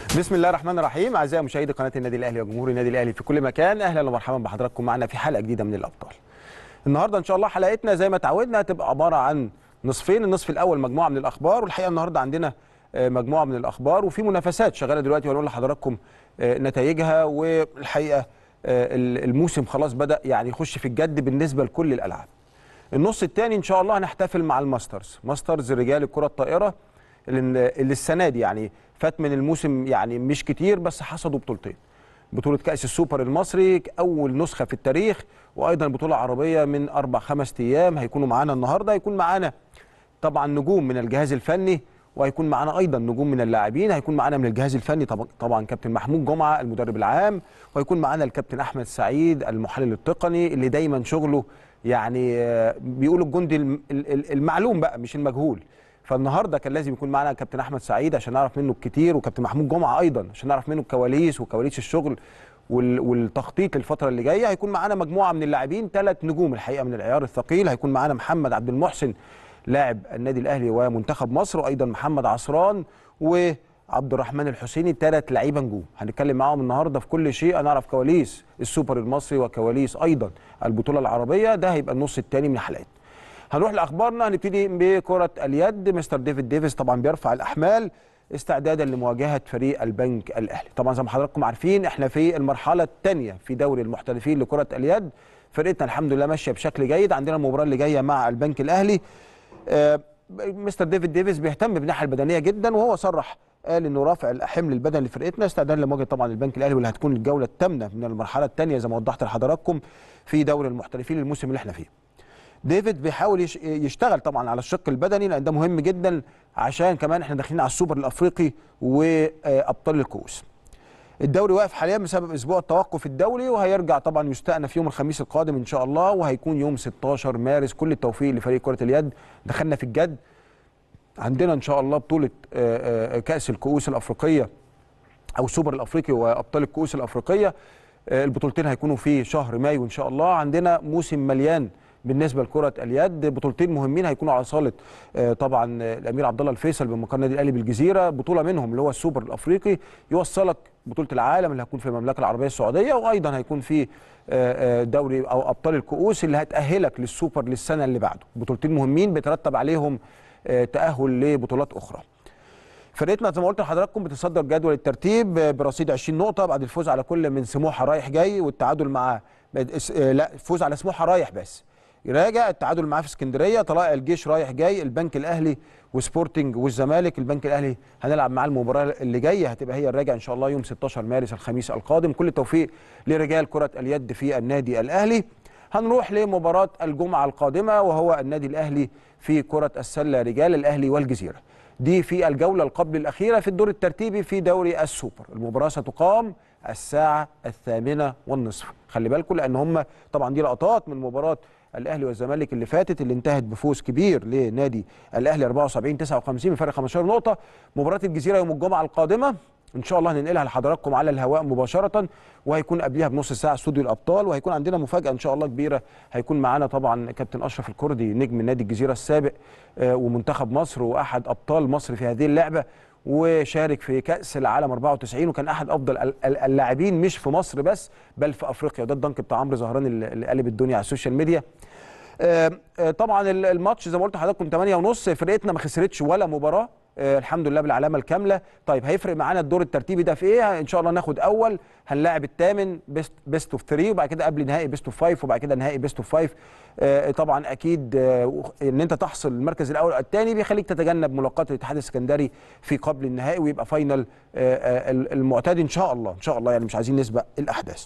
بسم الله الرحمن الرحيم اعزائي مشاهدي قناه النادي الاهلي وجمهور النادي الاهلي في كل مكان اهلا ومرحبا بحضراتكم معنا في حلقه جديده من الابطال النهارده ان شاء الله حلقتنا زي ما تعودنا هتبقى عباره عن نصفين النصف الاول مجموعه من الاخبار والحقيقه النهارده عندنا آه، مجموعه من الاخبار وفي منافسات شغاله دلوقتي وهنقول لحضراتكم آه، نتائجها والحقيقه آه، الموسم خلاص بدا يعني يخش في الجد بالنسبه لكل الالعاب النص الثاني ان شاء الله هنحتفل مع الماسترز ماسترز رجال الكره الطائره اللي اللي السنه دي يعني فات من الموسم يعني مش كتير بس حصدوا بطولتين بطولة كأس السوبر المصري أول نسخة في التاريخ وأيضا بطولة عربية من أربع خمس أيام هيكونوا معانا النهاردة هيكون معانا طبعا نجوم من الجهاز الفني وهيكون معانا أيضا نجوم من اللاعبين هيكون معانا من الجهاز الفني طبعا, طبعا كابتن محمود جمعة المدرب العام وهيكون معانا الكابتن أحمد سعيد المحلل التقني اللي دايما شغله يعني آه، بيقولوا الجندي الم- ال- ال- المعلوم بقى مش المجهول فالنهارده كان لازم يكون معانا كابتن احمد سعيد عشان نعرف منه الكتير وكابتن محمود جمعه ايضا عشان نعرف منه الكواليس وكواليس الشغل وال- والتخطيط للفتره اللي جايه هيكون معانا مجموعه من اللاعبين ثلاث نجوم الحقيقه من العيار الثقيل هيكون معانا محمد عبد المحسن لاعب النادي الاهلي ومنتخب مصر وايضا محمد عصران وعبد الرحمن الحسيني ثلاث لعيبه نجوم هنتكلم معاهم النهارده في كل شيء هنعرف كواليس السوبر المصري وكواليس ايضا البطوله العربيه ده هيبقى النص الثاني من حلقتنا هنروح لاخبارنا هنبتدي بكره اليد مستر ديفيد ديفيس طبعا بيرفع الاحمال استعدادا لمواجهه فريق البنك الاهلي طبعا زي ما حضراتكم عارفين احنا في المرحله الثانيه في دوري المحترفين لكره اليد فرقتنا الحمد لله ماشيه بشكل جيد عندنا المباراه اللي جايه مع البنك الاهلي آه، مستر ديفيد ديفيس بيهتم بالناحيه البدنيه جدا وهو صرح قال انه رافع الحمل البدني لفرقتنا استعدادا لمواجهه طبعا البنك الاهلي واللي هتكون الجوله الثامنه من المرحله الثانيه زي ما وضحت لحضراتكم في دوري المحترفين الموسم اللي احنا فيه ديفيد بيحاول يش- يشتغل طبعا على الشق البدني لان ده مهم جدا عشان كمان احنا داخلين على السوبر الافريقي وابطال الكؤوس. الدوري واقف حاليا بسبب اسبوع التوقف الدولي وهيرجع طبعا يستأنف يوم الخميس القادم ان شاء الله وهيكون يوم 16 مارس كل التوفيق لفريق كرة اليد دخلنا في الجد عندنا ان شاء الله بطولة آه، آه، كأس الكؤوس الافريقية او السوبر الافريقي وابطال الكؤوس الافريقيه آه، البطولتين هيكونوا في شهر مايو ان شاء الله عندنا موسم مليان بالنسبه لكره اليد بطولتين مهمين هيكونوا على صاله آه، طبعا آه، الامير عبد الله الفيصل بمقر النادي الاهلي بالجزيره بطوله منهم اللي هو السوبر الافريقي يوصلك بطوله العالم اللي هتكون في المملكه العربيه السعوديه وايضا هيكون في آه، آه، دوري او ابطال الكؤوس اللي هتاهلك للسوبر للسنه اللي بعده بطولتين مهمين بيترتب عليهم آه، تاهل لبطولات اخرى فرقتنا زي ما قلت لحضراتكم بتصدر جدول الترتيب برصيد 20 نقطة بعد الفوز على كل من سموحة رايح جاي والتعادل مع آه، لا الفوز على سموحة رايح بس راجع التعادل معاه في اسكندرية طلائع الجيش رايح جاي البنك الأهلي وسبورتنج والزمالك البنك الأهلي هنلعب معاه المباراة اللي جاية هتبقى هي الراجع إن شاء الله يوم 16 مارس الخميس القادم كل التوفيق لرجال كرة اليد في النادي الأهلي هنروح لمباراة الجمعة القادمة وهو النادي الأهلي في كرة السلة رجال الأهلي والجزيرة دي في الجولة القبل الأخيرة في الدور الترتيبي في دوري السوبر المباراة ستقام الساعة الثامنة والنصف خلي بالكم لأن هم طبعا دي لقطات من مباراة الأهلي والزمالك اللي فاتت اللي انتهت بفوز كبير لنادي الأهلي 74 59 بفرق 15 نقطة مباراة الجزيرة يوم الجمعة القادمة ان شاء الله هننقلها لحضراتكم على الهواء مباشره وهيكون قبلها بنص ساعه استوديو الابطال وهيكون عندنا مفاجاه ان شاء الله كبيره هيكون معانا طبعا كابتن اشرف الكردي نجم نادي الجزيره السابق آه، ومنتخب مصر واحد ابطال مصر في هذه اللعبه وشارك في كاس العالم 94 وكان احد افضل ال- ال- اللاعبين مش في مصر بس بل في افريقيا وده الدنك بتاع عمرو زهران اللي اللي قلب الدنيا على السوشيال ميديا آه، آه، طبعا ال- الماتش زي ما قلت لحضراتكم 8 ونص فرقتنا ما خسرتش ولا مباراه آه، الحمد لله بالعلامه الكامله طيب هيفرق معانا الدور الترتيبي ده في ايه ان شاء الله ناخد اول هنلاعب الثامن بيست بيست اوف 3 وبعد كده قبل نهائي بيست اوف 5 وبعد كده نهائي بيست اوف 5 آه، طبعا اكيد آه، ان انت تحصل المركز الاول او الثاني بيخليك تتجنب ملاقاه الاتحاد السكندري في قبل النهائي ويبقى فاينل آه، آه، المعتاد ان شاء الله ان شاء الله يعني مش عايزين نسبق الاحداث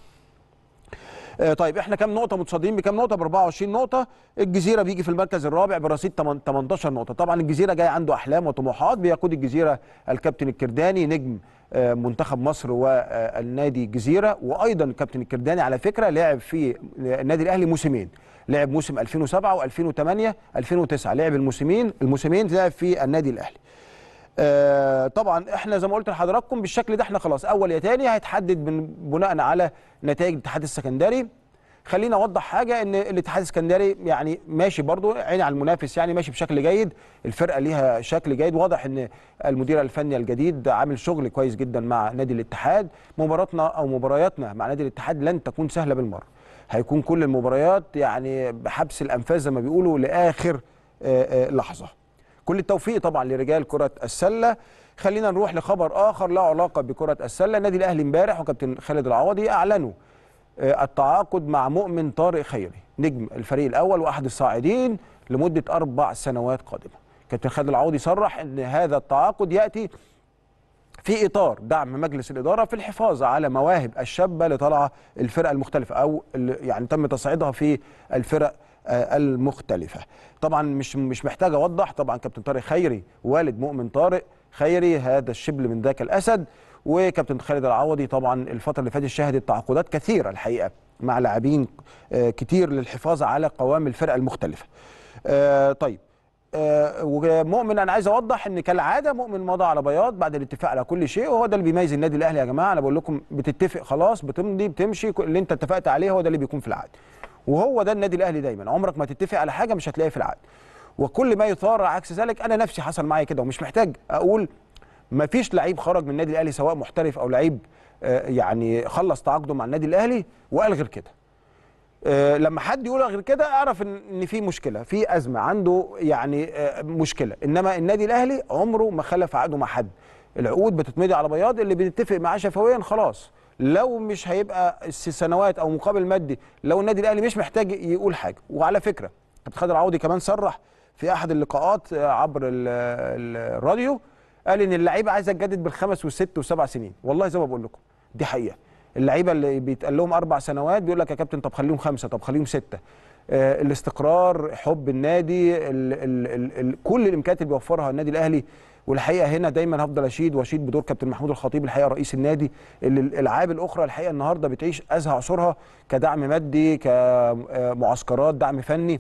آه، طيب احنا كام نقطه متصدرين بكام نقطه ب 24 نقطه الجزيره بيجي في المركز الرابع برصيد 8 18 نقطه طبعا الجزيره جاي عنده احلام وطموحات بيقود الجزيره الكابتن الكرداني نجم آه، منتخب مصر والنادي الجزيره وايضا الكابتن الكرداني على فكره لعب في النادي الاهلي موسمين لعب موسم 2007 و2008 2009 لعب الموسمين الموسمين لعب في النادي الاهلي آه، طبعا احنا زي ما قلت لحضراتكم بالشكل ده احنا خلاص اول يا تاني هيتحدد من بناء على نتائج الاتحاد السكندري خلينا اوضح حاجه ان الاتحاد السكندري يعني ماشي برضو عيني على المنافس يعني ماشي بشكل جيد الفرقه ليها شكل جيد واضح ان المدير الفني الجديد عامل شغل كويس جدا مع نادي الاتحاد مباراتنا او مبارياتنا مع نادي الاتحاد لن تكون سهله بالمره هيكون كل المباريات يعني بحبس الانفاس زي ما بيقولوا لاخر آه، آه، لحظه كل التوفيق طبعا لرجال كره السله خلينا نروح لخبر اخر له علاقه بكره السله النادي الاهلي امبارح وكابتن خالد العوضي اعلنوا آه، التعاقد مع مؤمن طارق خيري نجم الفريق الاول واحد الصاعدين لمده اربع سنوات قادمه كابتن خالد العوضي صرح ان هذا التعاقد ياتي في اطار دعم مجلس الاداره في الحفاظ على مواهب الشابه لطلع الفرق المختلفه او اللي يعني تم تصعيدها في الفرق آه، المختلفه طبعا مش مش محتاج اوضح طبعا كابتن طارق خيري والد مؤمن طارق خيري هذا الشبل من ذاك الاسد وكابتن خالد العوضي طبعا الفتره اللي فاتت شهدت تعاقدات كثيره الحقيقه مع لاعبين آه، كتير للحفاظ على قوام الفرق المختلفه آه، طيب آه، ومؤمن انا عايز اوضح ان كالعاده مؤمن مضى على بياض بعد الاتفاق على كل شيء وهو ده اللي بيميز النادي الاهلي يا جماعه انا بقول لكم بتتفق خلاص بتمضي بتمشي كل اللي انت اتفقت عليه هو ده اللي بيكون في العقد وهو ده النادي الاهلي دايما عمرك ما تتفق على حاجه مش هتلاقيها في العقد وكل ما يثار عكس ذلك انا نفسي حصل معايا كده ومش محتاج اقول ما فيش لعيب خرج من النادي الاهلي سواء محترف او لعيب آه، يعني خلص تعاقده مع النادي الاهلي وقال غير كده آه، لما حد يقول غير كده اعرف ان إن في مشكله في ازمه عنده يعني آه، مشكله انما النادي الاهلي عمره ما خلف عقده مع حد العقود بتتمضي على بياض اللي بنتفق معاه شفويا خلاص لو مش هيبقى الس- سنوات او مقابل مادي لو النادي الاهلي مش محتاج يقول حاجه وعلى فكره كابتن خالد العوضي كمان صرح في احد اللقاءات آه، عبر ال- ال- الراديو قال ان اللعيبه عايزه تجدد بالخمس والست والسبع سنين والله زي ما بقول لكم دي حقيقه اللعيبه اللي بيتقال لهم اربع سنوات بيقول لك يا كابتن طب خليهم خمسه طب خليهم سته آه الاستقرار حب النادي ال ال ال ال كل الامكانيات اللي بيوفرها النادي الاهلي والحقيقه هنا دايما هفضل اشيد واشيد بدور كابتن محمود الخطيب الحقيقه رئيس النادي اللي الالعاب الاخرى الحقيقه النهارده بتعيش ازهى عصورها كدعم مادي كمعسكرات دعم فني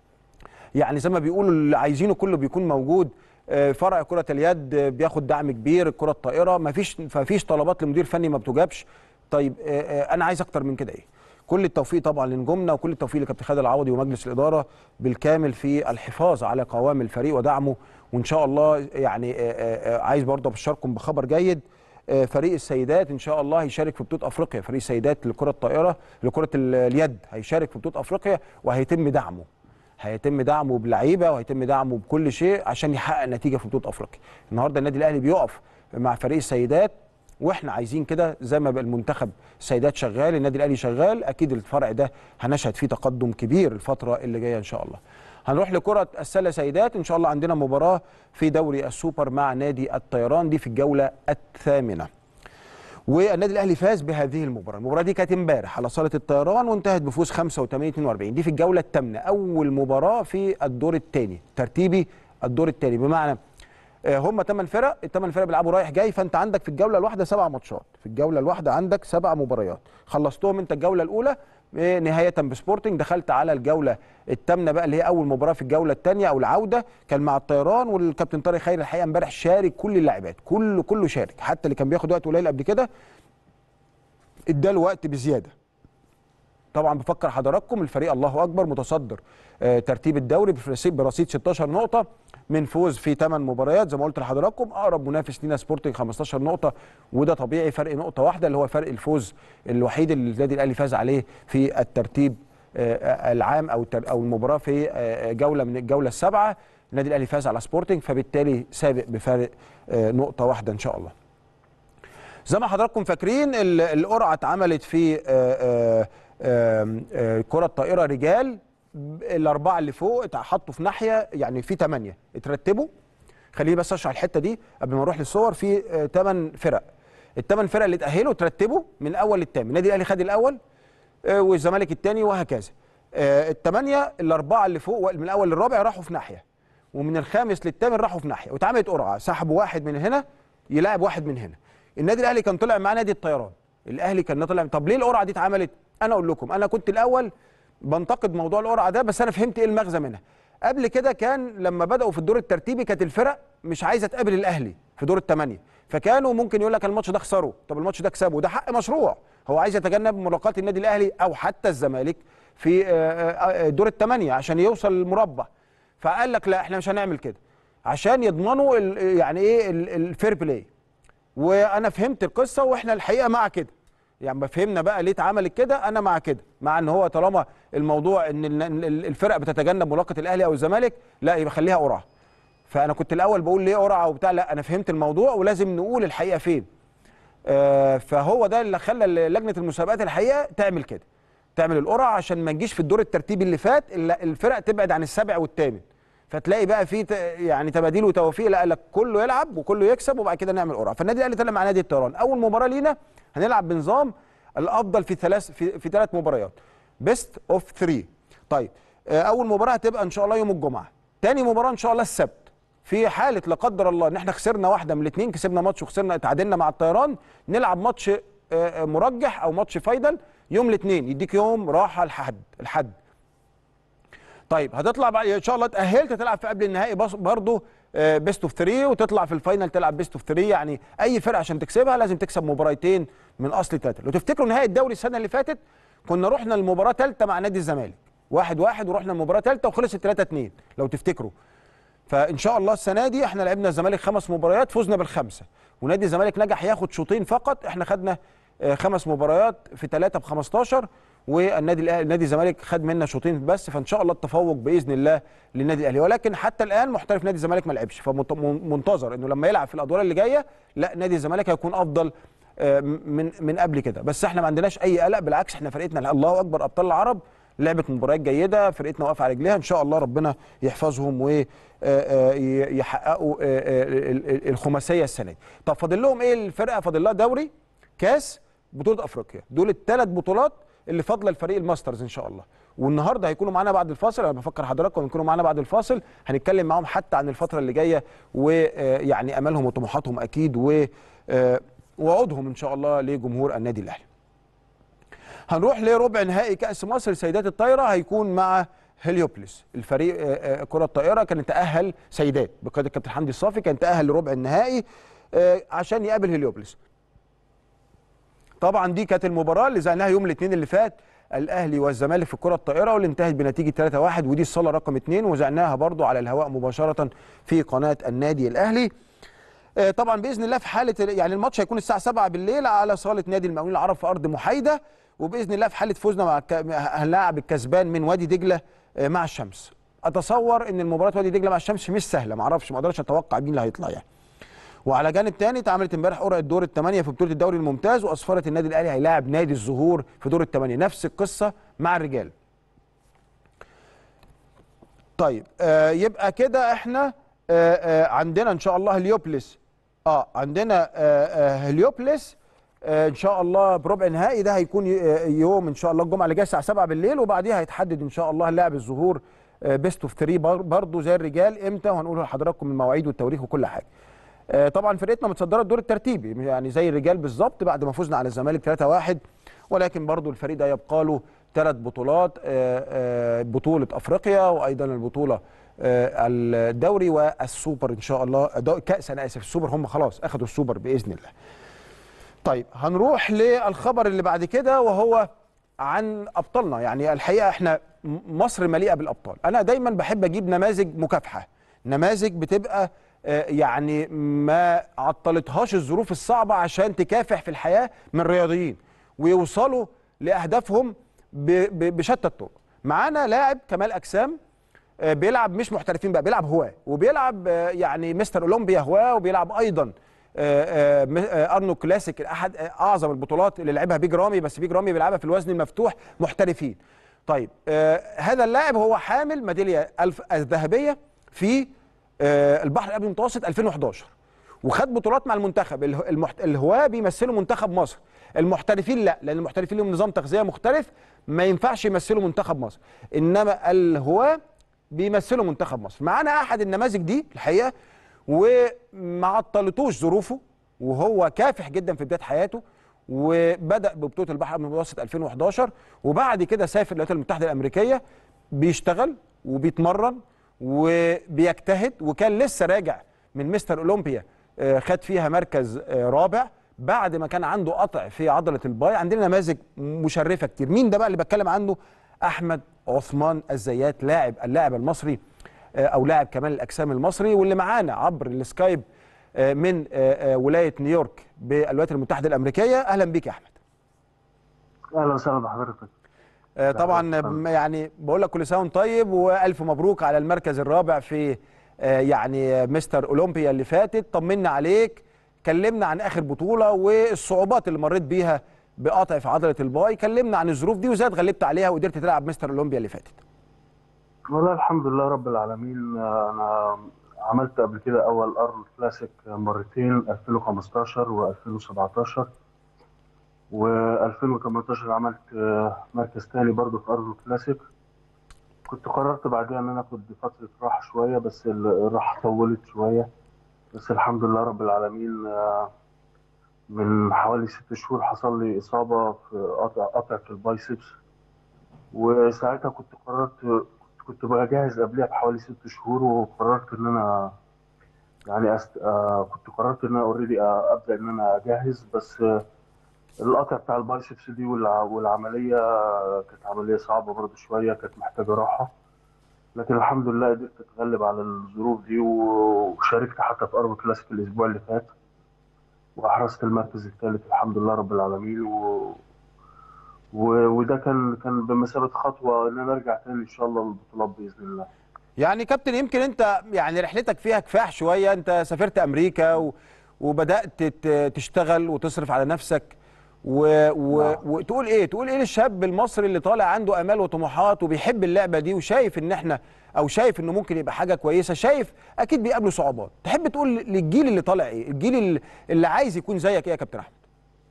يعني زي ما بيقولوا اللي عايزينه كله بيكون موجود آه، فرع كرة اليد آه، بياخد دعم كبير الكرة الطائرة مفيش مفيش طلبات لمدير فني ما بتجابش طيب آه، آه، انا عايز اكتر من كده ايه كل التوفيق طبعا لنجومنا وكل التوفيق لكابتن خالد العوضي ومجلس الاداره بالكامل في الحفاظ على قوام الفريق ودعمه وان شاء الله يعني آه، آه، آه، عايز برضه ابشركم بخبر جيد آه، فريق السيدات ان شاء الله هيشارك في بطوله افريقيا فريق السيدات لكره الطائره لكره ال- اليد هيشارك في بطوله افريقيا وهيتم دعمه هيتم دعمه بلعيبه وهيتم دعمه بكل شيء عشان يحقق نتيجه في بطوله افريقيا النهارده النادي الاهلي بيقف مع فريق السيدات واحنا عايزين كده زي ما بقى المنتخب السيدات شغال النادي الاهلي شغال اكيد الفرع ده هنشهد فيه تقدم كبير الفتره اللي جايه ان شاء الله هنروح لكره السله سيدات ان شاء الله عندنا مباراه في دوري السوبر مع نادي الطيران دي في الجوله الثامنه والنادي الاهلي فاز بهذه المباراه المباراه دي كانت امبارح على صاله الطيران وانتهت بفوز 85 42 دي في الجوله الثامنه اول مباراه في الدور الثاني ترتيبي الدور الثاني بمعنى آه، هم ثمان فرق الثمان فرق بيلعبوا رايح جاي فانت عندك في الجوله الواحده سبع ماتشات في الجوله الواحده عندك سبع مباريات خلصتهم انت الجوله الاولى آه، نهايه بسبورتنج دخلت على الجوله الثامنه بقى اللي هي اول مباراه في الجوله الثانيه او العوده كان مع الطيران والكابتن طارق خير الحقيقه امبارح شارك كل اللاعبات كله كله شارك حتى اللي كان بياخد وقت قليل قبل كده اداله وقت بزياده طبعا بفكر حضراتكم الفريق الله اكبر متصدر آه، ترتيب الدوري برصيد برصيد 16 نقطه من فوز في 8 مباريات زي ما قلت لحضراتكم اقرب منافس لينا سبورتنج 15 نقطه وده طبيعي فرق نقطه واحده اللي هو فرق الفوز الوحيد اللي النادي الاهلي فاز عليه في الترتيب آه، العام او التر- او المباراه في آه، جوله من الجوله السابعه النادي الاهلي فاز على سبورتنج فبالتالي سابق بفارق آه، نقطه واحده ان شاء الله زي ما حضراتكم فاكرين ال- القرعه اتعملت في آه، آه، آه، آه، كره طائره رجال الاربعه اللي فوق اتحطوا في ناحيه يعني في ثمانيه اترتبوا خليني بس اشرح الحته دي قبل ما نروح للصور في ثمان فرق الثمان فرق اللي اتاهلوا اترتبوا من اول للثامن النادي الاهلي خد الاول آه، والزمالك الثاني وهكذا آه، الثمانيه الاربعه اللي فوق من الاول للرابع راحوا في ناحيه ومن الخامس للثامن راحوا في ناحيه واتعملت قرعه سحبوا واحد من هنا يلاعب واحد من هنا النادي الاهلي كان طلع مع نادي الطيران الاهلي كان طلع طب ليه القرعه دي اتعملت انا اقول لكم انا كنت الاول بنتقد موضوع القرعه ده بس انا فهمت ايه المغزى منها قبل كده كان لما بداوا في الدور الترتيبي كانت الفرق مش عايزه تقابل الاهلي في دور الثمانيه فكانوا ممكن يقول لك الماتش ده خسره طب الماتش ده كسبه ده حق مشروع هو عايز يتجنب ملاقاه النادي الاهلي او حتى الزمالك في آه، آه، آه، دور الثمانيه عشان يوصل المربع فقال لك لا احنا مش هنعمل كده عشان يضمنوا ال- يعني ايه ال- الفير بلاي وانا فهمت القصه واحنا الحقيقه مع كده يعني ما فهمنا بقى ليه اتعملت كده انا مع كده مع ان هو طالما الموضوع ان ال- ال- الفرق بتتجنب ملاقاه الاهلي او الزمالك لا يبقى خليها قرعه فانا كنت الاول بقول ليه قرعه وبتاع لا انا فهمت الموضوع ولازم نقول الحقيقه فين آه، فهو ده اللي خلى لجنه المسابقات الحقيقه تعمل كده تعمل القرعه عشان ما نجيش في الدور الترتيبي اللي فات إلا الفرق تبعد عن السابع والثامن فتلاقي بقى في ت- يعني تباديل وتوفيق لا قال لك كله يلعب وكله يكسب وبعد كده نعمل قرعه فالنادي الاهلي طلع مع نادي الطيران اول مباراه لينا هنلعب بنظام الافضل في ثلاث في, في ثلاث مباريات بيست اوف 3 طيب آه، اول مباراه هتبقى ان شاء الله يوم الجمعه تاني مباراه ان شاء الله السبت في حاله لا قدر الله ان احنا خسرنا واحده من الاثنين كسبنا ماتش وخسرنا تعادلنا مع الطيران نلعب ماتش آه، آه، مرجح او ماتش فاينل يوم الاثنين يديك يوم راحه الحد الحد طيب هتطلع بعد ان شاء الله اتاهلت تلعب في قبل النهائي بس- برضه بيست اوف 3 وتطلع في الفاينل تلعب بيست اوف 3 يعني اي فرقه عشان تكسبها لازم تكسب مباراتين من اصل ثلاثه لو تفتكروا نهائي الدوري السنه اللي فاتت كنا رحنا المباراه ثالثه مع نادي الزمالك واحد واحد ورحنا المباراه ثالثه وخلصت 3 2 لو تفتكروا فان شاء الله السنه دي احنا لعبنا الزمالك خمس مباريات فزنا بالخمسه ونادي الزمالك نجح ياخد شوطين فقط احنا خدنا آه، خمس مباريات في ثلاثه ب 15 والنادي الاهلي نادي الزمالك خد منا شوطين بس فان شاء الله التفوق باذن الله للنادي الاهلي ولكن حتى الان محترف نادي الزمالك ما لعبش فمنتظر انه لما يلعب في الادوار اللي جايه لا نادي الزمالك هيكون افضل آه، من من قبل كده بس احنا ما عندناش اي قلق بالعكس احنا فرقتنا الله اكبر ابطال العرب لعبت مباريات جيده فرقتنا واقفه على رجليها ان شاء الله ربنا يحفظهم ويحققوا الخماسيه السنه دي طب فاضل لهم ايه الفرقه فاضل لها دوري كاس بطوله افريقيا دول الثلاث بطولات اللي فاضله لفريق الماسترز ان شاء الله والنهارده هيكونوا معانا بعد الفاصل انا بفكر حضراتكم يكونوا معانا بعد الفاصل هنتكلم معاهم حتى عن الفتره اللي جايه ويعني امالهم وطموحاتهم اكيد و آه، وعودهم ان شاء الله لجمهور النادي الاهلي هنروح لربع نهائي كأس مصر سيدات الطايرة هيكون مع هليوبلس الفريق آه، آه، كرة الطائرة كان تأهل سيدات بقيادة الكابتن حمدي الصافي كان تأهل لربع النهائي آه، عشان يقابل هليوبلس طبعا دي كانت المباراة اللي زعناها يوم الاثنين اللي فات الاهلي والزمالك في الكره الطائره واللي انتهت بنتيجه 3-1 ودي الصاله رقم 2 وزعناها برضو على الهواء مباشره في قناه النادي الاهلي آه، طبعا باذن الله في حاله يعني الماتش هيكون الساعه 7 بالليل على صاله نادي المقاولين العرب في ارض محايده وباذن الله في حاله فوزنا مع الك- هنلاعب الكسبان من وادي دجله آه، مع الشمس اتصور ان المباراه وادي دجله مع الشمس مش سهله ما اعرفش ما اقدرش اتوقع مين اللي هيطلع يعني وعلى جانب تاني اتعملت امبارح قرعه دور الثمانيه في بطوله الدوري الممتاز واسفرت النادي الاهلي هيلاعب نادي الزهور في دور الثمانيه نفس القصه مع الرجال طيب آه يبقى كده احنا آه آه عندنا ان شاء الله هليوبلس اه عندنا آه آه هليوبلس آه ان شاء الله بربع نهائي ده هيكون ي- آه، يوم ان شاء الله الجمعه اللي جايه الساعه 7 بالليل وبعديها هيتحدد ان شاء الله لاعب الظهور بيست اوف 3 برضه زي الرجال امتى وهنقول لحضراتكم المواعيد والتواريخ وكل حاجه آه، طبعا فرقتنا متصدره الدور الترتيبي يعني زي الرجال بالظبط بعد ما فزنا على الزمالك 3-1 ولكن برضو الفريق ده يبقى له ثلاث بطولات آه، آه، بطوله افريقيا وايضا البطوله آه، الدوري والسوبر ان شاء الله دو- كاس انا اسف السوبر هم خلاص اخذوا السوبر باذن الله طيب هنروح للخبر اللي بعد كده وهو عن ابطالنا يعني الحقيقه احنا م- مصر مليئه بالابطال انا دايما بحب اجيب نماذج مكافحه نماذج بتبقى آه، يعني ما عطلتهاش الظروف الصعبه عشان تكافح في الحياه من رياضيين ويوصلوا لاهدافهم ب- ب- بشتى الطرق معانا لاعب كمال اجسام آه، بيلعب مش محترفين بقى بيلعب هواه وبيلعب آه، يعني مستر اولمبيا هواه وبيلعب ايضا آه، آه، م- آه، ارنو كلاسيك احد آه، اعظم البطولات اللي لعبها بيج رامي بس بيج رامي بيلعبها في الوزن المفتوح محترفين طيب آه، هذا اللاعب هو حامل ميداليه الف الذهبيه في آه، البحر الابيض المتوسط 2011 وخد بطولات مع المنتخب اله- المحت... الهواه بيمثلوا منتخب مصر المحترفين لا لان المحترفين لهم نظام تغذيه مختلف ما ينفعش يمثلوا منتخب مصر انما الهواه بيمثلوا منتخب مصر معانا احد النماذج دي الحقيقه وما عطلتوش ظروفه وهو كافح جدا في بدايه حياته وبدا ببطوله البحر المتوسط 2011 وبعد كده سافر الولايات المتحده الامريكيه بيشتغل وبيتمرن وبيجتهد وكان لسه راجع من مستر اولمبيا آه، خد فيها مركز آه، رابع بعد ما كان عنده قطع في عضله الباي عندنا نماذج مشرفه كتير مين ده بقى اللي بتكلم عنه احمد عثمان الزيات لاعب اللاعب المصري آه، او لاعب كمال الاجسام المصري واللي معانا عبر السكايب آه، من آه، آه، ولايه نيويورك بالولايات المتحده الامريكيه اهلا بيك يا احمد اهلا وسهلا بحضرتك آه، طبعا م- يعني بقول لك كل سنه وانت طيب والف مبروك على المركز الرابع في آه، يعني مستر اولمبيا اللي فاتت طمنا عليك كلمنا عن اخر بطوله والصعوبات اللي مريت بيها بقطع في عضله الباي كلمنا عن الظروف دي وازاي اتغلبت عليها وقدرت تلعب مستر اولمبيا اللي فاتت والله الحمد لله رب العالمين آه، انا عملت قبل كده اول ارنولد كلاسيك مرتين 2015 و2017 و2018 عملت آه، مركز تاني برضه في ارنولد كلاسيك كنت قررت بعدها ان انا اخد فتره راحه شويه بس الراحه طولت شويه بس الحمد لله رب العالمين آه، من حوالي ست شهور حصل لي اصابه في قطع قطع في البايسبس وساعتها كنت قررت كنت بجهز قبلها بحوالي ست شهور وقررت ان انا يعني أست... آه كنت قررت ان انا اوريدي ابدا ان انا اجهز بس آه القطع بتاع البايسبس دي والع... والعمليه آه، كانت عمليه صعبه برضه شويه كانت محتاجه راحه لكن الحمد لله قدرت اتغلب على الظروف دي و- وشاركت حتى في اربع كلاسيك الاسبوع اللي فات واحرزت المركز الثالث الحمد لله رب العالمين و... و... وده كان كان بمثابه خطوه ان انا ارجع تاني ان شاء الله للبطولات باذن الله يعني كابتن يمكن انت يعني رحلتك فيها كفاح شويه انت سافرت امريكا و... وبدات ت- تشتغل وتصرف على نفسك و... و... نعم. وتقول ايه تقول ايه للشاب المصري اللي طالع عنده امال وطموحات وبيحب اللعبه دي وشايف ان احنا او شايف انه ممكن يبقى حاجه كويسه شايف اكيد بيقابله صعوبات تحب تقول للجيل اللي طالع ايه الجيل اللي, اللي عايز يكون زيك ايه يا كابتن احمد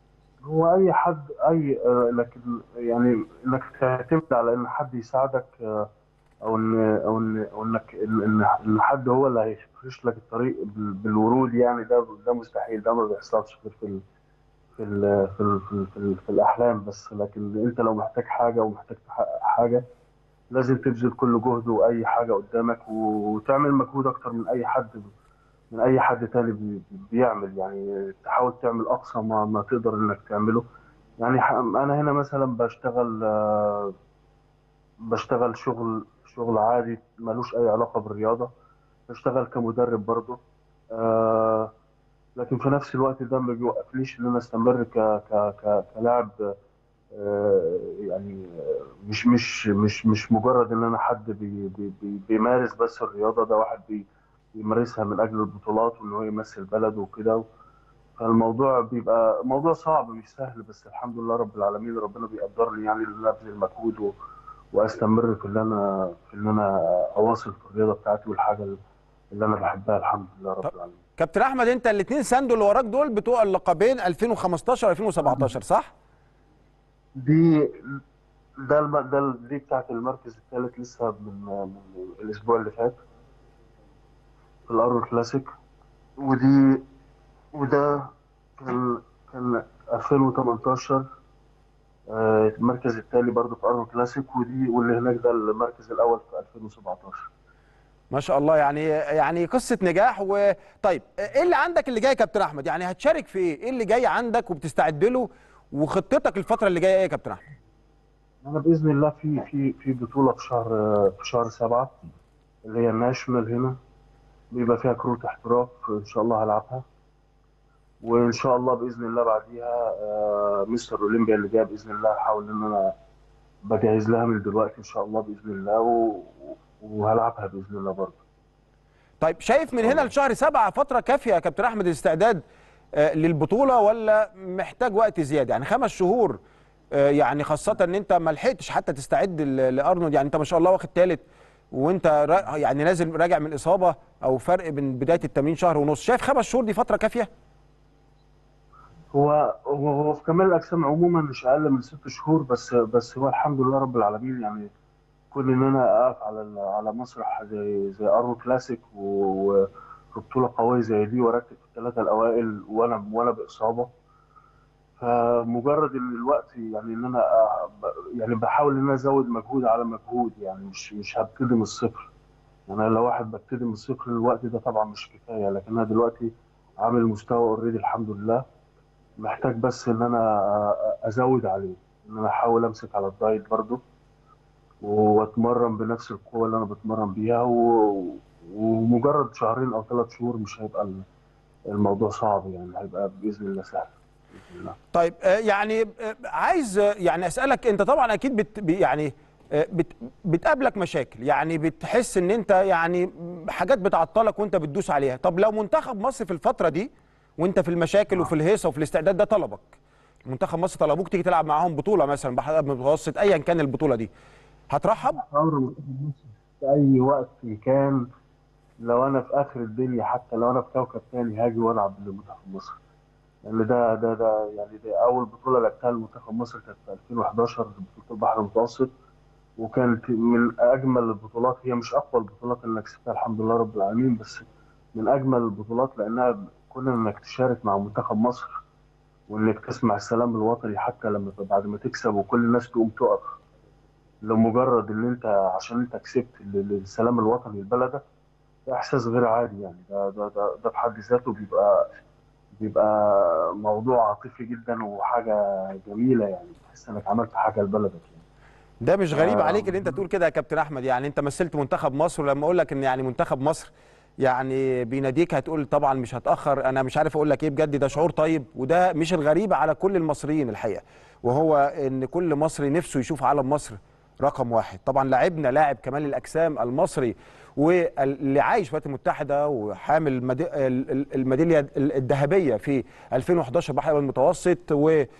هو اي حد اي آه، لكن يعني انك تعتمد على ان حد يساعدك آه، او ان او ان او انك ان ان إن حد هو اللي هيفرش لك الطريق بال- بالورود يعني ده ده مستحيل ده ما بيحصلش غير في ال في ال في ال في, ال في, ال في الاحلام بس لكن انت لو محتاج حاجه ومحتاج تحقق حاجه لازم تبذل كل جهد واي حاجه قدامك وتعمل مجهود اكتر من اي حد من اي حد تاني بي- بيعمل يعني تحاول تعمل اقصى ما, ما تقدر انك تعمله يعني ح- انا هنا مثلا بشتغل آه، بشتغل شغل شغل عادي ملوش اي علاقة بالرياضة بشتغل كمدرب برضه آه، لكن في نفس الوقت ده ما بيوقفنيش ان انا استمر ك ك ك كلاعب آه، يعني آه، مش مش مش مش مجرد ان انا حد بي بي بي بيمارس بس الرياضة ده واحد بي بيمارسها من اجل البطولات وان هو يمثل بلده وكده فالموضوع بيبقى موضوع صعب مش سهل بس الحمد لله رب العالمين ربنا بيقدرني يعني ان انا ابذل مجهود و- واستمر في اللي انا في اللي انا اواصل في الرياضه بتاعتي والحاجه اللي انا بحبها الحمد لله رب العالمين كابتن احمد انت الاثنين ساندو اللي وراك دول بتوع اللقبين 2015 2017 صح دي ده الم... ده ال- دي بتاعت المركز الثالث لسه من, من الاسبوع اللي فات في الارو كلاسيك ودي وده كان كان 2018 آه، المركز الثاني برضه في ارو كلاسيك ودي واللي هناك ده المركز الاول في 2017 ما شاء الله يعني يعني قصه نجاح وطيب ايه اللي عندك اللي جاي يا كابتن احمد يعني هتشارك في ايه ايه اللي جاي عندك وبتستعد له وخطتك الفتره اللي جايه ايه يا كابتن احمد انا باذن الله في في في بطوله في شهر في شهر سبعة اللي هي الناشونال هنا بيبقى فيها كروت احتراف ان شاء الله هلعبها وان شاء الله باذن الله بعديها آه، مستر اولمبيا اللي جايه باذن الله هحاول ان انا بجهز لها من دلوقتي ان شاء الله باذن الله و... وهلعبها باذن الله برضه طيب شايف من هنا لشهر سبعة فتره كافيه يا كابتن احمد الاستعداد آه، للبطوله ولا محتاج وقت زياده يعني خمس شهور آه، يعني خاصه ان انت ما لحقتش حتى تستعد ل- لارنولد يعني انت ما شاء الله واخد ثالث وانت را- يعني نازل راجع من اصابه او فرق بين بدايه التمرين شهر ونص شايف خمس شهور دي فتره كافيه هو هو هو في كمال الاجسام عموما مش اقل من ست شهور بس بس هو الحمد لله رب العالمين يعني كون ان انا اقف على ال- على مسرح زي زي ارو كلاسيك و- وفي بطوله قويه زي دي وارتب في الثلاثه الاوائل وانا وانا باصابه فمجرد ان الوقت يعني ان انا أ- ب- يعني بحاول ان انا ازود مجهود على مجهود يعني مش مش هبتدي من الصفر يعني أنا لو واحد ببتدي من الصفر الوقت ده طبعا مش كفايه لكن انا دلوقتي عامل مستوى اوريدي الحمد لله محتاج بس ان انا ازود عليه ان انا احاول امسك على الدايت برضو واتمرن بنفس القوه اللي انا بتمرن بيها و... ومجرد شهرين او ثلاث شهور مش هيبقى الموضوع صعب يعني هيبقى باذن الله سهل باذن الله طيب آه، يعني آه، عايز آه، يعني اسالك انت طبعا اكيد بت بي- يعني آه، بت بتقابلك مشاكل يعني بتحس ان انت يعني حاجات بتعطلك وانت بتدوس عليها طب لو منتخب مصر في الفتره دي وانت في المشاكل وفي الهيصه وفي الاستعداد ده طلبك منتخب مصر طلبوك تيجي تلعب معاهم بطوله مثلا بحر متوسط ايا كان البطوله دي هترحب امر منتخب مصر في اي وقت كان لو انا في اخر الدنيا حتى لو انا في كوكب تاني هاجي والعب لمنتخب مصر لان ده ده ده يعني ده اول بطوله لعبتها لمنتخب مصر كانت في 2011 بطوله البحر المتوسط وكانت من اجمل البطولات هي مش اقوى البطولات اللي كسبتها الحمد لله رب العالمين بس من اجمل البطولات لانها كون انك تشارك مع منتخب مصر وانك تسمع السلام الوطني حتى لما بعد ما تكسب وكل الناس تقوم تقف لمجرد ان انت عشان انت كسبت السلام الوطني لبلدك ده احساس غير عادي يعني ده ده ده, ده في حد ذاته بيبقى بيبقى موضوع عاطفي جدا وحاجه جميله يعني تحس انك عملت حاجه لبلدك يعني ده مش غريب آه. عليك ان انت تقول كده يا كابتن احمد يعني انت مثلت منتخب مصر ولما اقول لك ان يعني منتخب مصر يعني بيناديك هتقول طبعا مش هتاخر انا مش عارف اقول لك ايه بجد ده شعور طيب وده مش الغريب على كل المصريين الحقيقه وهو ان كل مصري نفسه يشوف علم مصر رقم واحد طبعا لاعبنا لاعب كمال الاجسام المصري واللي عايش في الولايات المتحده وحامل الميداليه الميداليه الذهبيه في 2011 بحر المتوسط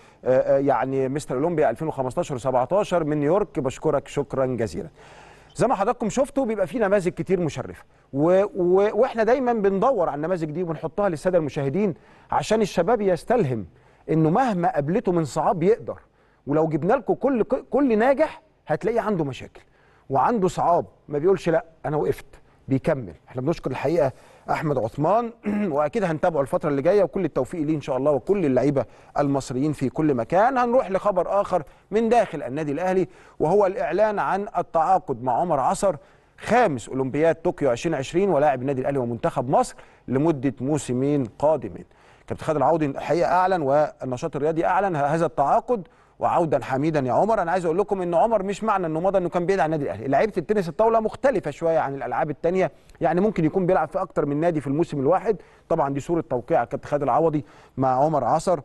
ويعني مستر اولمبيا 2015 و17 من نيويورك بشكرك شكرا جزيلا زي ما حضراتكم شفتوا بيبقى في نماذج كتير مشرفه و... و... واحنا دايما بندور على النماذج دي ونحطها للساده المشاهدين عشان الشباب يستلهم انه مهما قابلته من صعاب يقدر ولو جبنا لكم كل كل ناجح هتلاقيه عنده مشاكل وعنده صعاب ما بيقولش لا انا وقفت بيكمل احنا بنشكر الحقيقه احمد عثمان واكيد هنتابعه الفتره اللي جايه وكل التوفيق ليه ان شاء الله وكل اللعيبه المصريين في كل مكان هنروح لخبر اخر من داخل النادي الاهلي وهو الاعلان عن التعاقد مع عمر عصر خامس اولمبياد طوكيو 2020 ولاعب النادي الاهلي ومنتخب مصر لمده موسمين قادمين كابتن خالد العوضي الحقيقه اعلن والنشاط الرياضي اعلن هذا التعاقد وعودا حميدا يا عمر انا عايز اقول لكم ان عمر مش معنى انه مضى انه كان بعيد عن النادي الاهلي لعيبه التنس الطاوله مختلفه شويه عن الالعاب الثانيه يعني ممكن يكون بيلعب في اكتر من نادي في الموسم الواحد طبعا دي صوره توقيع الكابتن خالد العوضي مع عمر عصر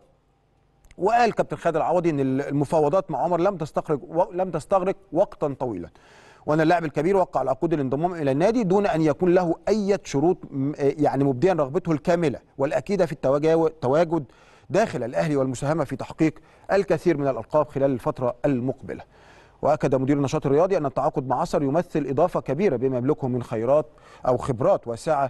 وقال كابتن خالد العوضي ان المفاوضات مع عمر لم تستغرق لم تستغرق وقتا طويلا وان اللاعب الكبير وقع على عقود الانضمام الى النادي دون ان يكون له اي شروط يعني مبديا رغبته الكامله والاكيده في التواجد داخل الاهلي والمساهمه في تحقيق الكثير من الالقاب خلال الفتره المقبله. واكد مدير النشاط الرياضي ان التعاقد مع عصر يمثل اضافه كبيره بما يملكه من خيرات او خبرات واسعه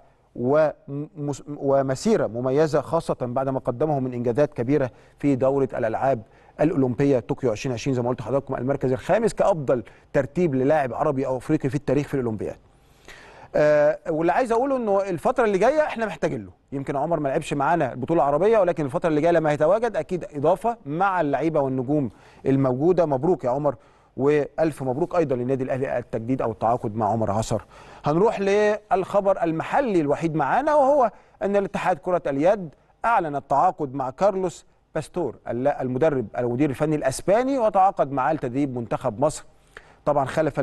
ومسيره مميزه خاصه بعد ما قدمه من انجازات كبيره في دوره الالعاب الاولمبيه طوكيو 2020 زي ما قلت لحضراتكم المركز الخامس كافضل ترتيب للاعب عربي او افريقي في التاريخ في الاولمبياد. آه واللي عايز اقوله انه الفتره اللي جايه احنا محتاجين له يمكن عمر ما لعبش معانا البطوله العربيه ولكن الفتره اللي جايه لما هيتواجد اكيد اضافه مع اللعيبه والنجوم الموجوده مبروك يا عمر والف مبروك ايضا للنادي الاهلي التجديد او التعاقد مع عمر عصر هنروح للخبر المحلي الوحيد معانا وهو ان الاتحاد كره اليد اعلن التعاقد مع كارلوس باستور المدرب المدير الفني الاسباني وتعاقد معاه لتدريب منتخب مصر طبعا خلفا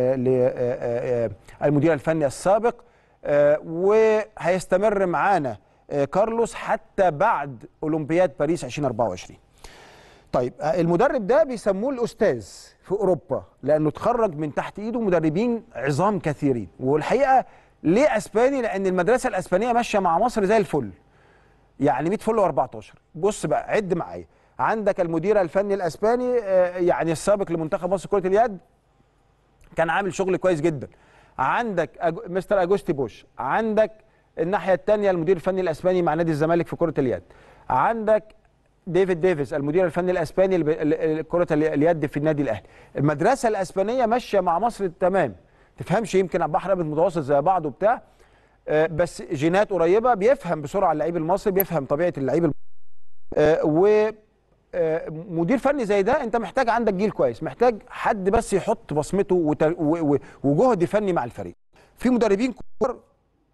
للمدير الفني السابق وهيستمر معانا كارلوس حتى بعد اولمبياد باريس 2024 طيب المدرب ده بيسموه الاستاذ في اوروبا لانه اتخرج من تحت ايده مدربين عظام كثيرين والحقيقه ليه اسباني لان المدرسه الاسبانيه ماشيه مع مصر زي الفل يعني 100 فل و14 بص بقى عد معايا عندك المدير الفني الاسباني يعني السابق لمنتخب مصر كره اليد كان عامل شغل كويس جدا عندك أج... مستر اجوستي بوش عندك الناحيه الثانيه المدير الفني الاسباني مع نادي الزمالك في كره اليد عندك ديفيد ديفيس المدير الفني الاسباني لكره اليد في النادي الاهلي المدرسه الاسبانيه ماشيه مع مصر تمام تفهمش يمكن بحر ابيض متوسط زي بعض وبتاع بس جينات قريبه بيفهم بسرعه اللعيب المصري بيفهم طبيعه اللعيب و مدير فني زي ده انت محتاج عندك جيل كويس محتاج حد بس يحط بصمته وجهد فني مع الفريق في مدربين كبار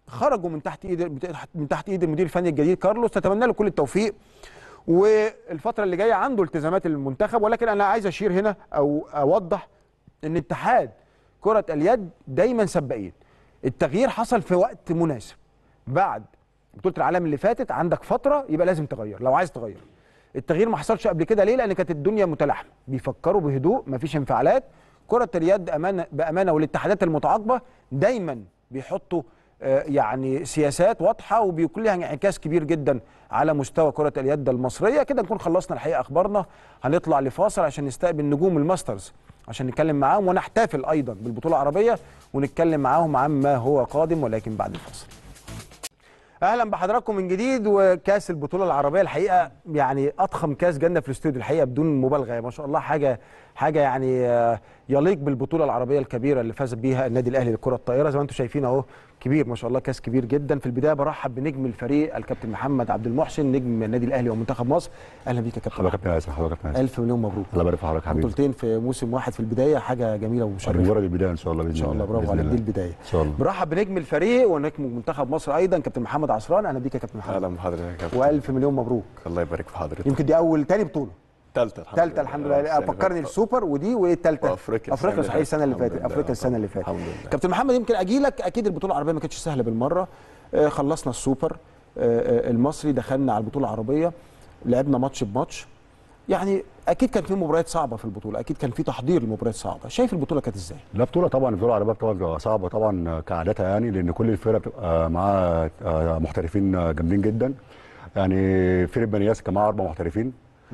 خرجوا من تحت ايد من تحت ايد المدير الفني الجديد كارلوس نتمنى له كل التوفيق والفتره اللي جايه عنده التزامات المنتخب ولكن انا عايز اشير هنا او اوضح ان اتحاد كره اليد دايما سباقين التغيير حصل في وقت مناسب بعد بطوله العالم اللي فاتت عندك فتره يبقى لازم تغير لو عايز تغير التغيير ما حصلش قبل كده ليه لان كانت الدنيا متلاحمه بيفكروا بهدوء مفيش انفعالات كره اليد امانه بامانه والاتحادات المتعاقبه دايما بيحطوا آه، يعني سياسات واضحه وبيكون لها انعكاس كبير جدا على مستوى كره اليد المصريه كده نكون خلصنا الحقيقه اخبارنا هنطلع لفاصل عشان نستقبل نجوم الماسترز عشان نتكلم معاهم ونحتفل ايضا بالبطوله العربيه ونتكلم معاهم عما هو قادم ولكن بعد الفاصل اهلا بحضراتكم من جديد وكاس البطوله العربيه الحقيقه يعني اضخم كاس جنه في الاستوديو الحقيقه بدون مبالغه ما شاء الله حاجه حاجه يعني آه، يليق بالبطوله العربيه الكبيره اللي فاز بيها النادي الاهلي لكره الطائره زي ما انتم شايفين اهو كبير ما شاء الله كاس كبير جدا في البدايه برحب بنجم الفريق الكابتن محمد عبد المحسن نجم النادي الاهلي ومنتخب مصر اهلا بيك يا كابتن حضرتك كابتن ياسر حضرتك كابتن ياسر الف مليون مبروك الله يبارك في حضرتك حبيبي بطولتين في موسم واحد في البدايه حاجه جميله ومشرفه مجرد البدايه ان شاء الله باذن ان شاء الله برافو بإذن عليك دي الله. البدايه ان شاء الله برحب بنجم الفريق ونجم منتخب مصر ايضا كابتن محمد عصران اهلا بيك يا كابتن محمد اهلا بحضرتك يا كابتن والف مليون مبروك الله يبارك في حضرتك يمكن دي اول تاني بطوله ثالثه الحمد ثالثه الحمد لله السنة اللي فكرني فاتت. السوبر ودي وايه الثالثه وأفريقيا افريقيا السنة صحيح اللي السنه اللي فاتت. فاتت الحمد افريقيا لله. السنه اللي فاتت الحمد لله. كابتن محمد يمكن اجي لك اكيد البطوله العربيه ما كانتش سهله بالمره آه، خلصنا السوبر آه، آه، المصري دخلنا على البطوله العربيه لعبنا ماتش بماتش يعني اكيد كان في مباريات صعبه في البطوله اكيد كان في تحضير لمباريات صعبه شايف البطوله كانت ازاي لا بطوله طبعا البطوله العربيه طبعا بتبقى صعبه طبعا كعادتها يعني لان كل الفرق بتبقى معاها آه، محترفين جامدين جدا يعني فريق بني ياس كان معاه اربع محترفين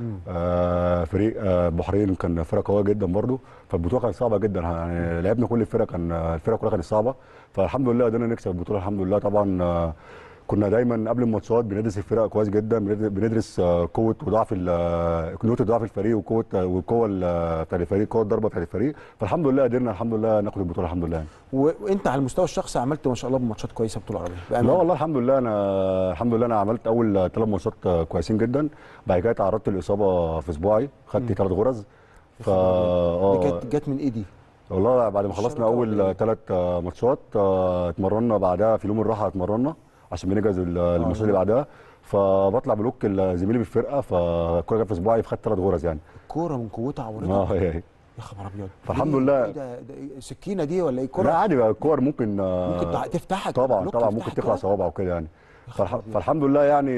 آه فريق آه بحرين كان فرقه قويه جدا برضو فالبطوله كانت صعبه جدا يعني لعبنا كل الفرق كان الفرق كلها كانت صعبه فالحمد لله قدرنا نكسب البطوله الحمد لله طبعا آه كنا دايما قبل الماتشات بندرس الفرق كويس جدا بندر- بندرس آه، قوه وضعف ال- آه، نقطه ضعف الفريق وقوه والقوه ال- بتاعت الفريق قوه الضربه بتاعت الفريق فالحمد لله قدرنا الحمد لله ناخد البطوله الحمد لله يعني. و- وانت على المستوى الشخصي عملت ما شاء الله بماتشات كويسه بطوله عربيه لا بأمانة. والله الحمد لله انا الحمد لله انا عملت اول ثلاث ماتشات آه، كويسين جدا بعد كده تعرضت لاصابه في اسبوعي خدت ثلاث غرز فا دي اه كانت جت من ايدي والله بعد ما خلصنا الشبكة ولا اول ثلاث ماتشات آه، اتمرنا بعدها في يوم الراحه اتمرنا عشان بنجهز ال- الماتشات اللي بعدها فبطلع بلوك زميلي بالفرقه فالكوره جت في صباعي فخدت ثلاث غرز يعني الكوره من قوتها عورتها اه هي هي يا خبر ابيض فالحمد إيه- لله. إيه ده ده إيه سكينه دي ولا ايه لا كوره عادي بقى الكور ممكن آه، ممكن تع- تفتحك طبعا بلوك طبعا يفتحك ممكن تخلع كده؟ صوابع وكده يعني خبر فالح... أبيض. فالحمد لله يعني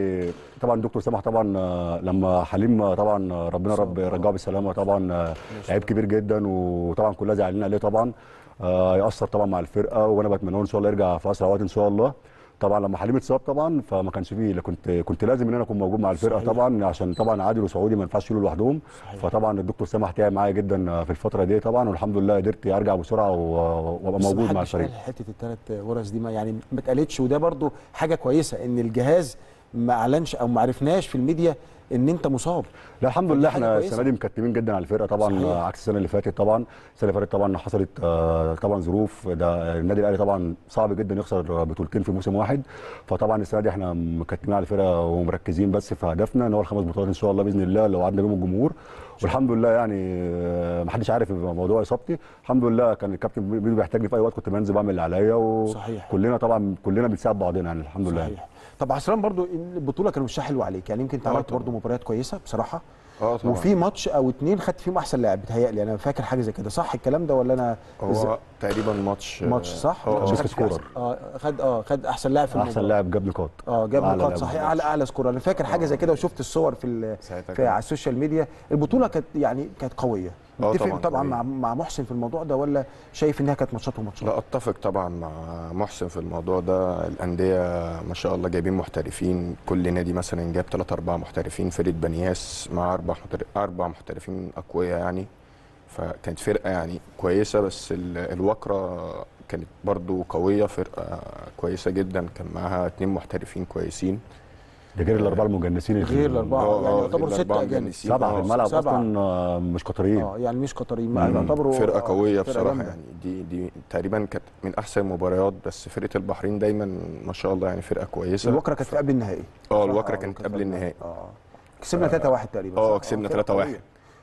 طبعا الدكتور سامح طبعا آه، لما حليم آه، طبعا آه، ربنا رب صعب. رجعه بالسلامه طبعا آه، لعيب كبير جدا وطبعا كلنا زعلانين عليه طبعا آه، يأثر طبعا مع الفرقه وانا بتمنى له ان شاء الله يرجع في اسرع وقت ان شاء الله طبعا لما حليم اتصاب طبعا فما كانش فيه لا كنت كنت لازم ان انا اكون موجود مع الفرقه صحيح. طبعا عشان طبعا عادل وسعودي ما ينفعش يشيلوا لوحدهم صحيح. فطبعا الدكتور سامح تعب معايا جدا في الفتره دي طبعا والحمد لله قدرت ارجع بسرعه و- وابقى بس موجود مع محدش الفريق قال حته الثلاث غرز دي ما يعني ما اتقالتش وده برضو حاجه كويسه ان الجهاز ما اعلنش او ما عرفناش في الميديا ان انت مصاب لا الحمد فدي لله حاجة احنا كويسة. السنه دي مكتمين جدا على الفرقه طبعا صحيح. آه، عكس السنه اللي فاتت طبعا السنه اللي فاتت طبعا حصلت آه، طبعا ظروف ده النادي الاهلي طبعا صعب جدا يخسر بطولتين في موسم واحد فطبعا السنه دي احنا مكتمين على الفرقه ومركزين بس في هدفنا ان هو الخمس بطولات ان شاء الله باذن الله لو قعدنا بيهم الجمهور والحمد لله يعني آه، ما حدش عارف موضوع اصابتي الحمد لله كان الكابتن بيدو بيحتاجني في اي وقت كنت بنزل بعمل اللي عليا صحيح. وكلنا طبعا كلنا بنساعد بعضنا يعني الحمد لله صحيح طب عصران برضو البطوله كان وشها حلو عليك يعني يمكن انت آه عملت طبعا. برضو مباريات كويسه بصراحه اه طبعا وفي ماتش او اتنين خدت فيهم احسن لاعب بيتهيألي انا فاكر حاجه زي كده صح الكلام ده ولا انا هو تقريبا ماتش ماتش صح؟ اه ماتش بيست خد فيه سكورر. أحسن- اه خد اه خد احسن لاعب في احسن المباراة. لاعب جاب نقاط اه جاب أعلى نقاط لاعب صحيح في اعلى اعلى سكور انا فاكر حاجه زي كده وشفت الصور في ال- ساعتها في كان- على السوشيال ميديا البطوله كانت يعني كانت قويه آه متفق طبعاً طبعا قوية. مع مع محسن في الموضوع ده ولا شايف انها كانت ماتشات وماتشات لا اتفق طبعا مع محسن في الموضوع ده الانديه ما شاء الله جايبين محترفين كل نادي مثلا جاب 3 4 محترفين فرقه بنياس مع اربع محترف اربع محترفين اقوياء يعني فكانت فرقه يعني كويسه بس ال- الوكره كانت برضو قويه فرقه كويسه جدا كان معاها اتنين محترفين كويسين ده غير الاربعه المجنسين اللي في غير ال- الاربعه آه، يعني آه، يعتبروا غير ستة الأربعة اجانب مجنسين. سبعه في آه، الملعب سبعة. اصلا آه، مش قطريين اه يعني مش قطريين مم. يعتبروا فرقه آه، قويه فرقة بصراحه جامدة. يعني دي دي تقريبا كانت من احسن المباريات بس فرقه البحرين دايما ما شاء الله يعني فرقه كويسه الوكره كانت في قبل النهائي اه صح؟ الوكره كانت الوكرة قبل النهائي اه كسبنا 3-1 تقريبا اه صح؟ كسبنا فرقة 3-1 قوية.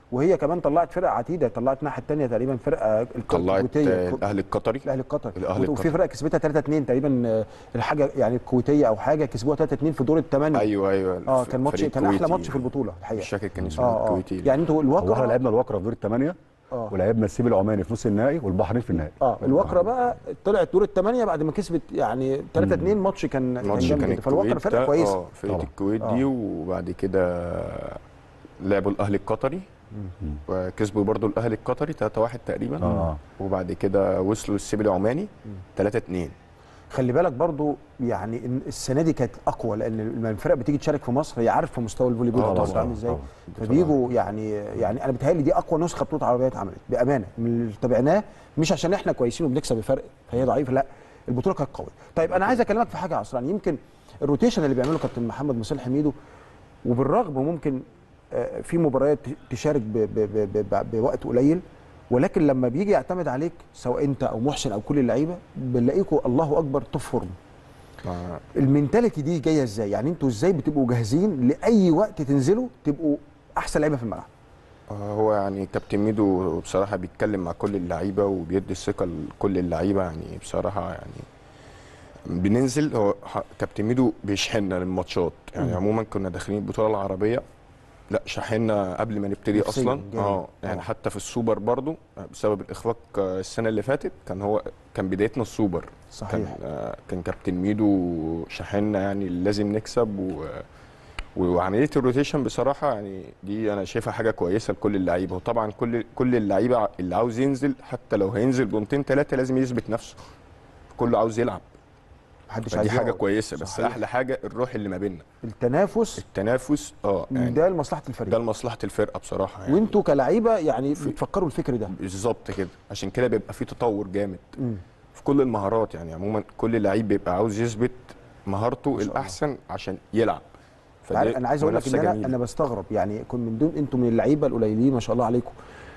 وهي كمان طلعت فرقه عتيده طلعت الناحيه الثانيه تقريبا فرقه الك- طلعت الكويتيه آه، الاهلي القطري الاهلي القطري الأهلي وفي القطري. فرقه كسبتها 3 2 تقريبا آه، الحاجه يعني الكويتيه او حاجه كسبوها 3 2 في دور الثمانيه ايوه ايوه اه الف- كان ماتش فريق كان احلى كويتي. ماتش في البطوله الحقيقه مش فاكر كان اسمه اه اه الكويتي يعني انتوا هو احنا الوقره لعبنا الوكره في دور الثمانيه اه ولعبنا السيب العماني في نص النهائي والبحرين في النهائي اه الوقره بقى طلعت دور الثمانيه بعد ما كسبت يعني 3 2 ماتش كان ماتش جامد كان جدا. فالوقره الكويت فرقه ده- كويسه اه فرقه طبعا. الكويت آه. دي وبعد كده لعبوا الاهلي القطري وكسبوا برضو الاهلي القطري 3-1 تقريبا اه وبعد كده وصلوا للسيب العماني 3-2 خلي بالك برضو يعني إن السنه دي كانت اقوى لان لما الفرق بتيجي تشارك في مصر هي عارفه مستوى الفولي بول آه في مصر طبعاً، عامل ازاي طبعاً. فبيجوا يعني يعني انا بتهيألي دي اقوى نسخه بطوله عربيه اتعملت بامانه من اللي تابعناه مش عشان احنا كويسين وبنكسب بفرق فهي ضعيفه لا البطوله كانت قويه طيب انا عايز اكلمك في حاجه عصران يمكن الروتيشن اللي بيعمله كابتن محمد مصالح حميدو وبالرغم ممكن آه، في مباريات تشارك ب- ب- ب- ب- بوقت قليل ولكن لما بيجي يعتمد عليك سواء انت او محسن او كل اللعيبه بنلاقيكوا الله اكبر توب فورم مع- المينتاليتي دي جايه ازاي؟ يعني انتوا ازاي بتبقوا جاهزين لاي وقت تنزلوا تبقوا احسن لعيبه في الملعب؟ آه، هو يعني كابتن ميدو بصراحه بيتكلم مع كل اللعيبه وبيدي الثقه لكل اللعيبه يعني بصراحه يعني بننزل هو ح- كابتن ميدو بيشحننا للماتشات يعني عموما كنا داخلين البطوله العربيه لا شحنا قبل ما نبتدي نفسياً اصلا جامد. اه يعني آه. حتى في السوبر برضو آه، بسبب الاخفاق آه، السنه اللي فاتت كان هو كان بدايتنا السوبر كان صحيح آه، كان كابتن ميدو شحنا يعني لازم نكسب و وعمليه الروتيشن بصراحه يعني دي انا شايفها حاجه كويسه لكل اللعيبه وطبعا كل كل اللعيبه اللي عاوز ينزل حتى لو هينزل بونتين ثلاثه لازم يثبت نفسه كله عاوز يلعب محدش فدي عايز حاجه يقعد. كويسه بس صحيح. احلى حاجه الروح اللي ما بيننا التنافس التنافس اه يعني ده لمصلحه ده الفريق لمصلحه الفرقه بصراحه يعني وانتوا كلعيبه يعني بتفكروا الفكر ده بالظبط كده عشان كده بيبقى في تطور جامد مم. في كل المهارات يعني عموما كل لعيب بيبقى عاوز يثبت مهارته الله. الاحسن عشان يلعب عارف فدي انا عايز اقول لك ان منافسة انا جميلة. انا بستغرب يعني كن من دون انتوا من اللعيبه القليلين ما شاء الله عليكم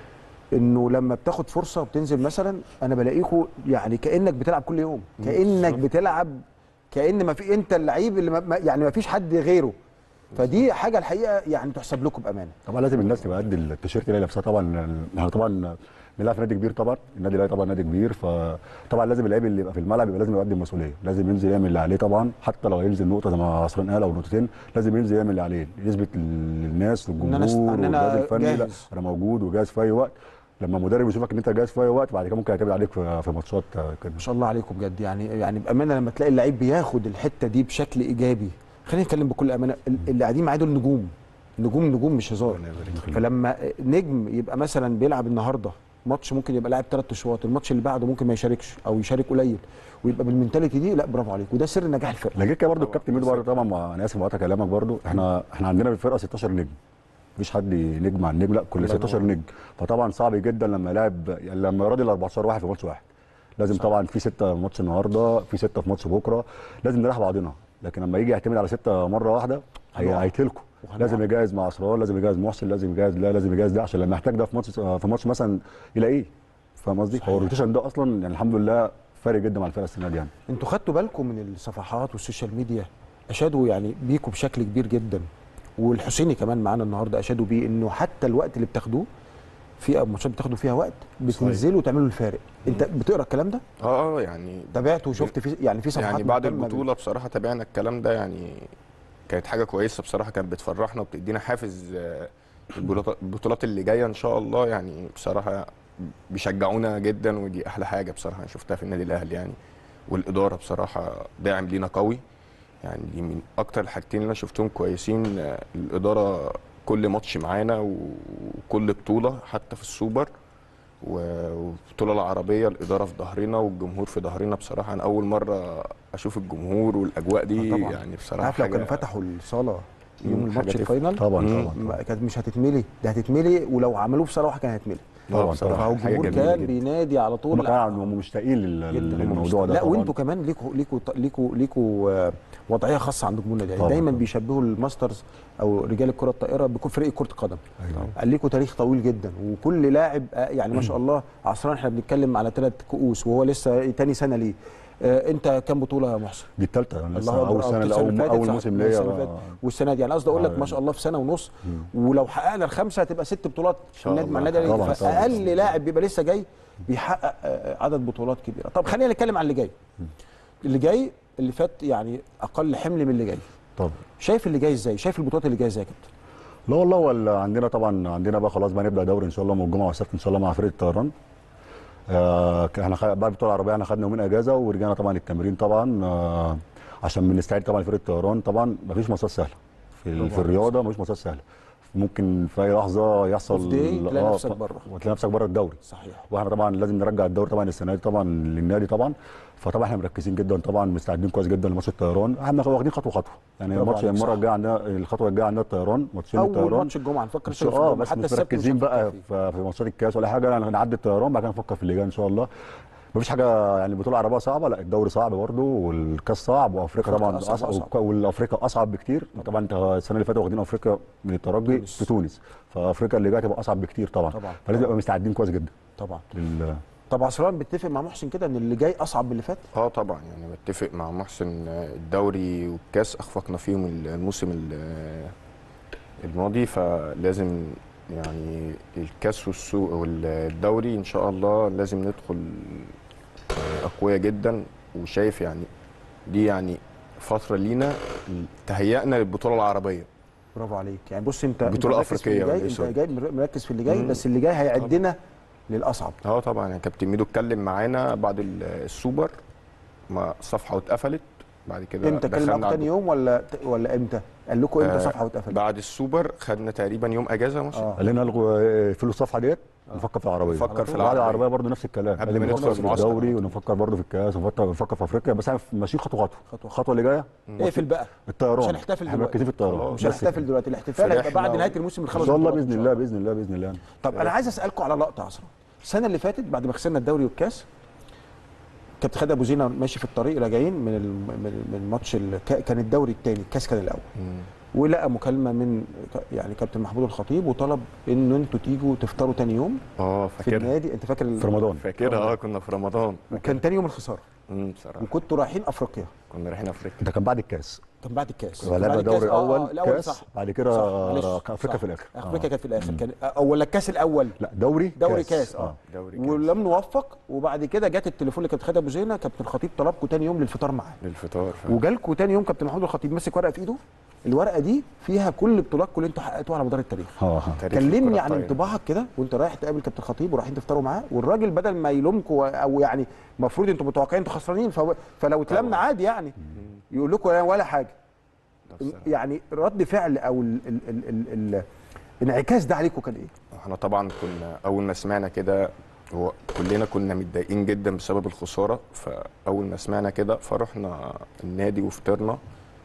انه لما بتاخد فرصه وبتنزل مثلا انا بلاقيكوا يعني كانك بتلعب كل يوم كانك بتلعب كان ما في انت اللعيب اللي ما ما- يعني ما فيش حد غيره فدي حاجه الحقيقه يعني تحسب لكم بامانه طبعا لازم الناس تبقى قد التيشيرت اللي لابسها طبعا احنا طبعا بنلعب في نادي كبير طبعا النادي الاهلي طبعا نادي كبير فطبعا لازم اللعيب اللي يبقى في الملعب يبقى لازم يبقى قد المسؤوليه لازم ينزل يعمل اللي عليه طبعا حتى لو هينزل نقطه زي ما عصران قال او نقطتين لازم ينزل يعمل اللي عليه يثبت للناس إن أنا است- والجمهور إن أنا والجهاز الفني لا جاهز. انا موجود وجاهز في اي وقت لما المدرب يشوفك ان انت جاهز في اي وقت بعد كده ممكن يعتمد عليك في في ماتشات آه، كده ما شاء الله عليكم بجد يعني يعني بامانه لما تلاقي اللعيب بياخد الحته دي بشكل ايجابي خلينا نتكلم بكل امانه ال- اللي قاعدين معاه دول نجوم نجوم نجوم مش هزار ربنا يبارك فيك. فلما نجم يبقى مثلا بيلعب النهارده ماتش ممكن يبقى لاعب ثلاث اشواط الماتش اللي بعده ممكن ما يشاركش او يشارك قليل ويبقى بالمنتاليتي دي لا برافو عليك وده سر نجاح الفرقه لكن كده برضه الكابتن ميدو برضه طبعا مع- انا اسف مقاطع كلامك برضه احنا احنا عندنا في الفرقه 16 نجم مفيش حد نجم عن نجم لا كل الله 16 ينور. نجم فطبعا صعب جدا لما لاعب يعني لما يراضي ال 14 واحد في ماتش واحد لازم طبعا في سته ماتش النهارده في سته في ماتش بكره لازم نريح بعضنا لكن لما يجي يعتمد على سته مره واحده هي هنقع. هيتلكوا وهنقع. لازم يجهز مع اسرار لازم يجهز محسن لازم يجهز لا لازم يجهز ده عشان لما يحتاج ده في ماتش في ماتش مثلا يلاقيه فاهم قصدي؟ هو الروتيشن ده اصلا يعني الحمد لله فارق جدا مع الفرقه السنه دي يعني انتوا خدتوا بالكم من الصفحات والسوشيال ميديا اشادوا يعني بيكوا بشكل كبير جدا والحسيني كمان معانا النهارده اشادوا بيه انه حتى الوقت اللي بتاخدوه في ماتشات بتاخدوا فيها وقت بتنزلوا تعملوا الفارق انت بتقرا الكلام ده اه اه يعني تابعت وشفت في يعني في صفحات يعني بعد مهتمة بال- البطوله بصراحه تابعنا الكلام ده يعني كانت حاجه كويسه بصراحه كانت بتفرحنا وبتدينا حافز آه، البطولات البطولات اللي جايه ان شاء الله يعني بصراحه بيشجعونا جدا ودي احلى حاجه بصراحه أنا شفتها في النادي الاهلي يعني والاداره بصراحه داعم لينا قوي يعني دي من اكتر الحاجتين اللي انا شفتهم كويسين آه، الاداره كل ماتش معانا وكل بطوله حتى في السوبر و- والبطوله العربيه الاداره في ظهرنا والجمهور في ظهرنا بصراحه انا اول مره اشوف الجمهور والاجواء دي آه طبعاً. يعني بصراحه عارف لو حاجه كانوا فتحوا الصاله يوم مم، الماتش حاجة الفاينل طبعا مم. طبعا ما- كانت مش هتتملي ده هتتملي ولو عملوه في صاله واحده كانت هتتملي طبعاً، بصراحة طبعاً. فهو حاجة الجمهور جميلة كان جدا. بينادي على طول هم كانوا هم مشتاقين لل- جداً. للموضوع ده لا طبعاً. وانتوا كمان ليكوا ليكوا ليكوا ليكوا آه، وضعيه خاصه عند جمهورنا يعني طبعاً، دايما طبعاً. بيشبهوا الماسترز او رجال الكره الطائره بكل فريق كره قدم أيوة. قال ليكوا تاريخ طويل جدا وكل لاعب آه، يعني ما شاء الله عصران احنا بنتكلم على ثلاث كؤوس وهو لسه تاني سنه ليه آه انت كام بطوله يا محسن دي الثالثه يعني لسه الله أكبر. اول آه، سنه السنة اول اللي فاتت اول صح، موسم السنة ليا اللي فاتت. آه. والسنه دي يعني قصدي اقول لك آه، ما شاء الله في سنه ونص ولو حققنا الخمسه هتبقى ست بطولات شاء النادي مع الله. النادي طبعاً، الاهلي طبعاً. فاقل لاعب بيبقى لسه جاي بيحقق آه، عدد بطولات كبيره طب خلينا نتكلم عن اللي جاي اللي جاي اللي فات يعني اقل حمل من اللي جاي طب شايف اللي جاي ازاي شايف البطولات اللي جايه ازاي يا كابتن لا والله ولا عندنا طبعا عندنا بقى خلاص بقى نبدا دوري ان شاء الله من الجمعه والسبت ان شاء الله مع فرقه الطيران آه احنا خ- بعد البطوله العربيه احنا خدنا يومين اجازه ورجعنا طبعا التمرين طبعا آه عشان بنستعد طبعا لفرقه الطيران طبعا مفيش ماتشات سهله في, ال- في الرياضه مفيش ماتشات سهله ممكن في اي لحظه يحصل Off day تلاقي آه، نفسك ط- بره. وتلاقي نفسك بره الدوري صحيح واحنا طبعا لازم نرجع الدوري طبعا السنه دي طبعا للنادي طبعا فطبعا احنا مركزين جدا طبعا مستعدين كويس جدا لماتش الطيران احنا واخدين خطوه خطوه يعني برافو الماتش عليك، المره صح. الجايه عندنا الخطوه الجايه عندنا الطيران ماتشين اول الطيران ماتش الجمعه نفكر إن شويه شاء في الله الجمعه بس حتى مش السبت مش مركزين بقى هنفكر فيه. في في ماتشات الكاس ولا حاجه لا نعدي الطيران بعد كده نفكر في اللي جاي ان شاء الله مفيش حاجه يعني البطوله العربيه صعبه لا الدوري صعب برضه والكاس صعب وافريقيا طبعا أصعب اصعب وأصعب. والافريقيا اصعب بكتير طبعا انت السنه اللي فاتت واخدين افريقيا من الترجي تونس. في تونس فافريقيا اللي جايه تبقى اصعب بكتير طبعا طبعا. فلازم نبقى مستعدين كويس جدا طبعا لل طب عصران بتتفق مع محسن كده ان اللي جاي اصعب من اللي فات اه طبعا يعني متفق مع محسن آه، الدوري والكاس اخفقنا فيهم الموسم ال- الماضي فلازم يعني الكاس والسوق والدوري ان شاء الله لازم ندخل آه، اقوياء جدا وشايف يعني دي يعني فتره لينا تهيأنا للبطوله العربيه برافو عليك يعني بص انت انت بطولة مركز في أفريقية اللي جاي ولا إيه انت سوري؟ جاي مر- مركز في اللي جاي مم. بس اللي جاي هيعدنا للاصعب اه طبعا يعني كابتن ميدو اتكلم معانا بعد ال- السوبر ما صفحه واتقفلت بعد كده امتى كلم دخلنا معاكم تاني على- يوم ولا ولا امتى قال لكم امتى آه، صفحه واتقفلت بعد السوبر خدنا تقريبا يوم اجازه مثلا اه قال لنا الغوا اقفلوا الصفحه ديت نفكر في العربيه نفكر في بعد العربية. العربيه برضه نفس الكلام قبل قال لي ما ندخل بنفكر في المعسكر. الدوري ونفكر برضه في الكاس ونفكر نفكر في افريقيا بس احنا ماشيين خطوه خطوه خطوة. الخطوه اللي جايه اقفل بقى الطيران مش هنحتفل احنا دلوقتي. مركزين في الطيران خلاص. مش بس هنحتفل كده. دلوقتي الاحتفال هيبقى فرحنا بعد و- نهايه الموسم ان الخمس شاء الله بطولات باذن الله باذن الله باذن الله طب انا عايز اسالكم على لقطه عصرا السنه اللي فاتت بعد ما خسرنا الدوري والكاس كابتن خالد ابو زينه ماشي في الطريق راجعين من الم- من من ماتش الك- كان الدوري الثاني الكاس كان الاول مم. ولقى مكالمه من ك- يعني كابتن محمود الخطيب وطلب ان انتوا تيجوا تفطروا تاني يوم اه في فاكرها النادي انت فاكر ال- في رمضان فاكرها اه كنا في رمضان كان تاني يوم الخساره امم بصراحه وكنتوا رايحين افريقيا كنا رايحين افريقيا ده كان بعد الكاس كان بعد الكاس لعبنا بعد الكاس، دوري آه، اول آه، الاول كاس صح بعد كده صح، معلش، كان افريقيا صح. في الاخر افريقيا آه. كانت في الاخر كان أو ولا الكاس الاول لا دوري دوري كاس اه دوري كاس ولم نوفق وبعد كده جت التليفون لكابتن خالد ابو زينه كابتن الخطيب طلبكم تاني يوم للفطار معاه للفطار ف... وجالكم تاني يوم كابتن محمود الخطيب ماسك ورقه في ايده الورقه دي فيها كل بطولاتكم اللي انتوا حققتوها على مدار التاريخ اه آه. تاريخ كلمني الكرة عن الطايرة. انطباعك كده وانت رايح تقابل كابتن الخطيب ورايحين تفطروا معاه والراجل بدل ما يلومكم او يعني المفروض انتوا متوقعين انتوا خسرانين فهو- فلو اتلمنا طبعا. عادي يعني يقول لكم ولا حاجه ده بصراحة. يعني رد فعل او ال ال ال ال ال الانعكاس ده عليكم كان ايه؟ احنا طبعا كنا اول ما سمعنا كده هو كلنا كنا متضايقين جدا بسبب الخساره فاول ما سمعنا كده فرحنا النادي وفطرنا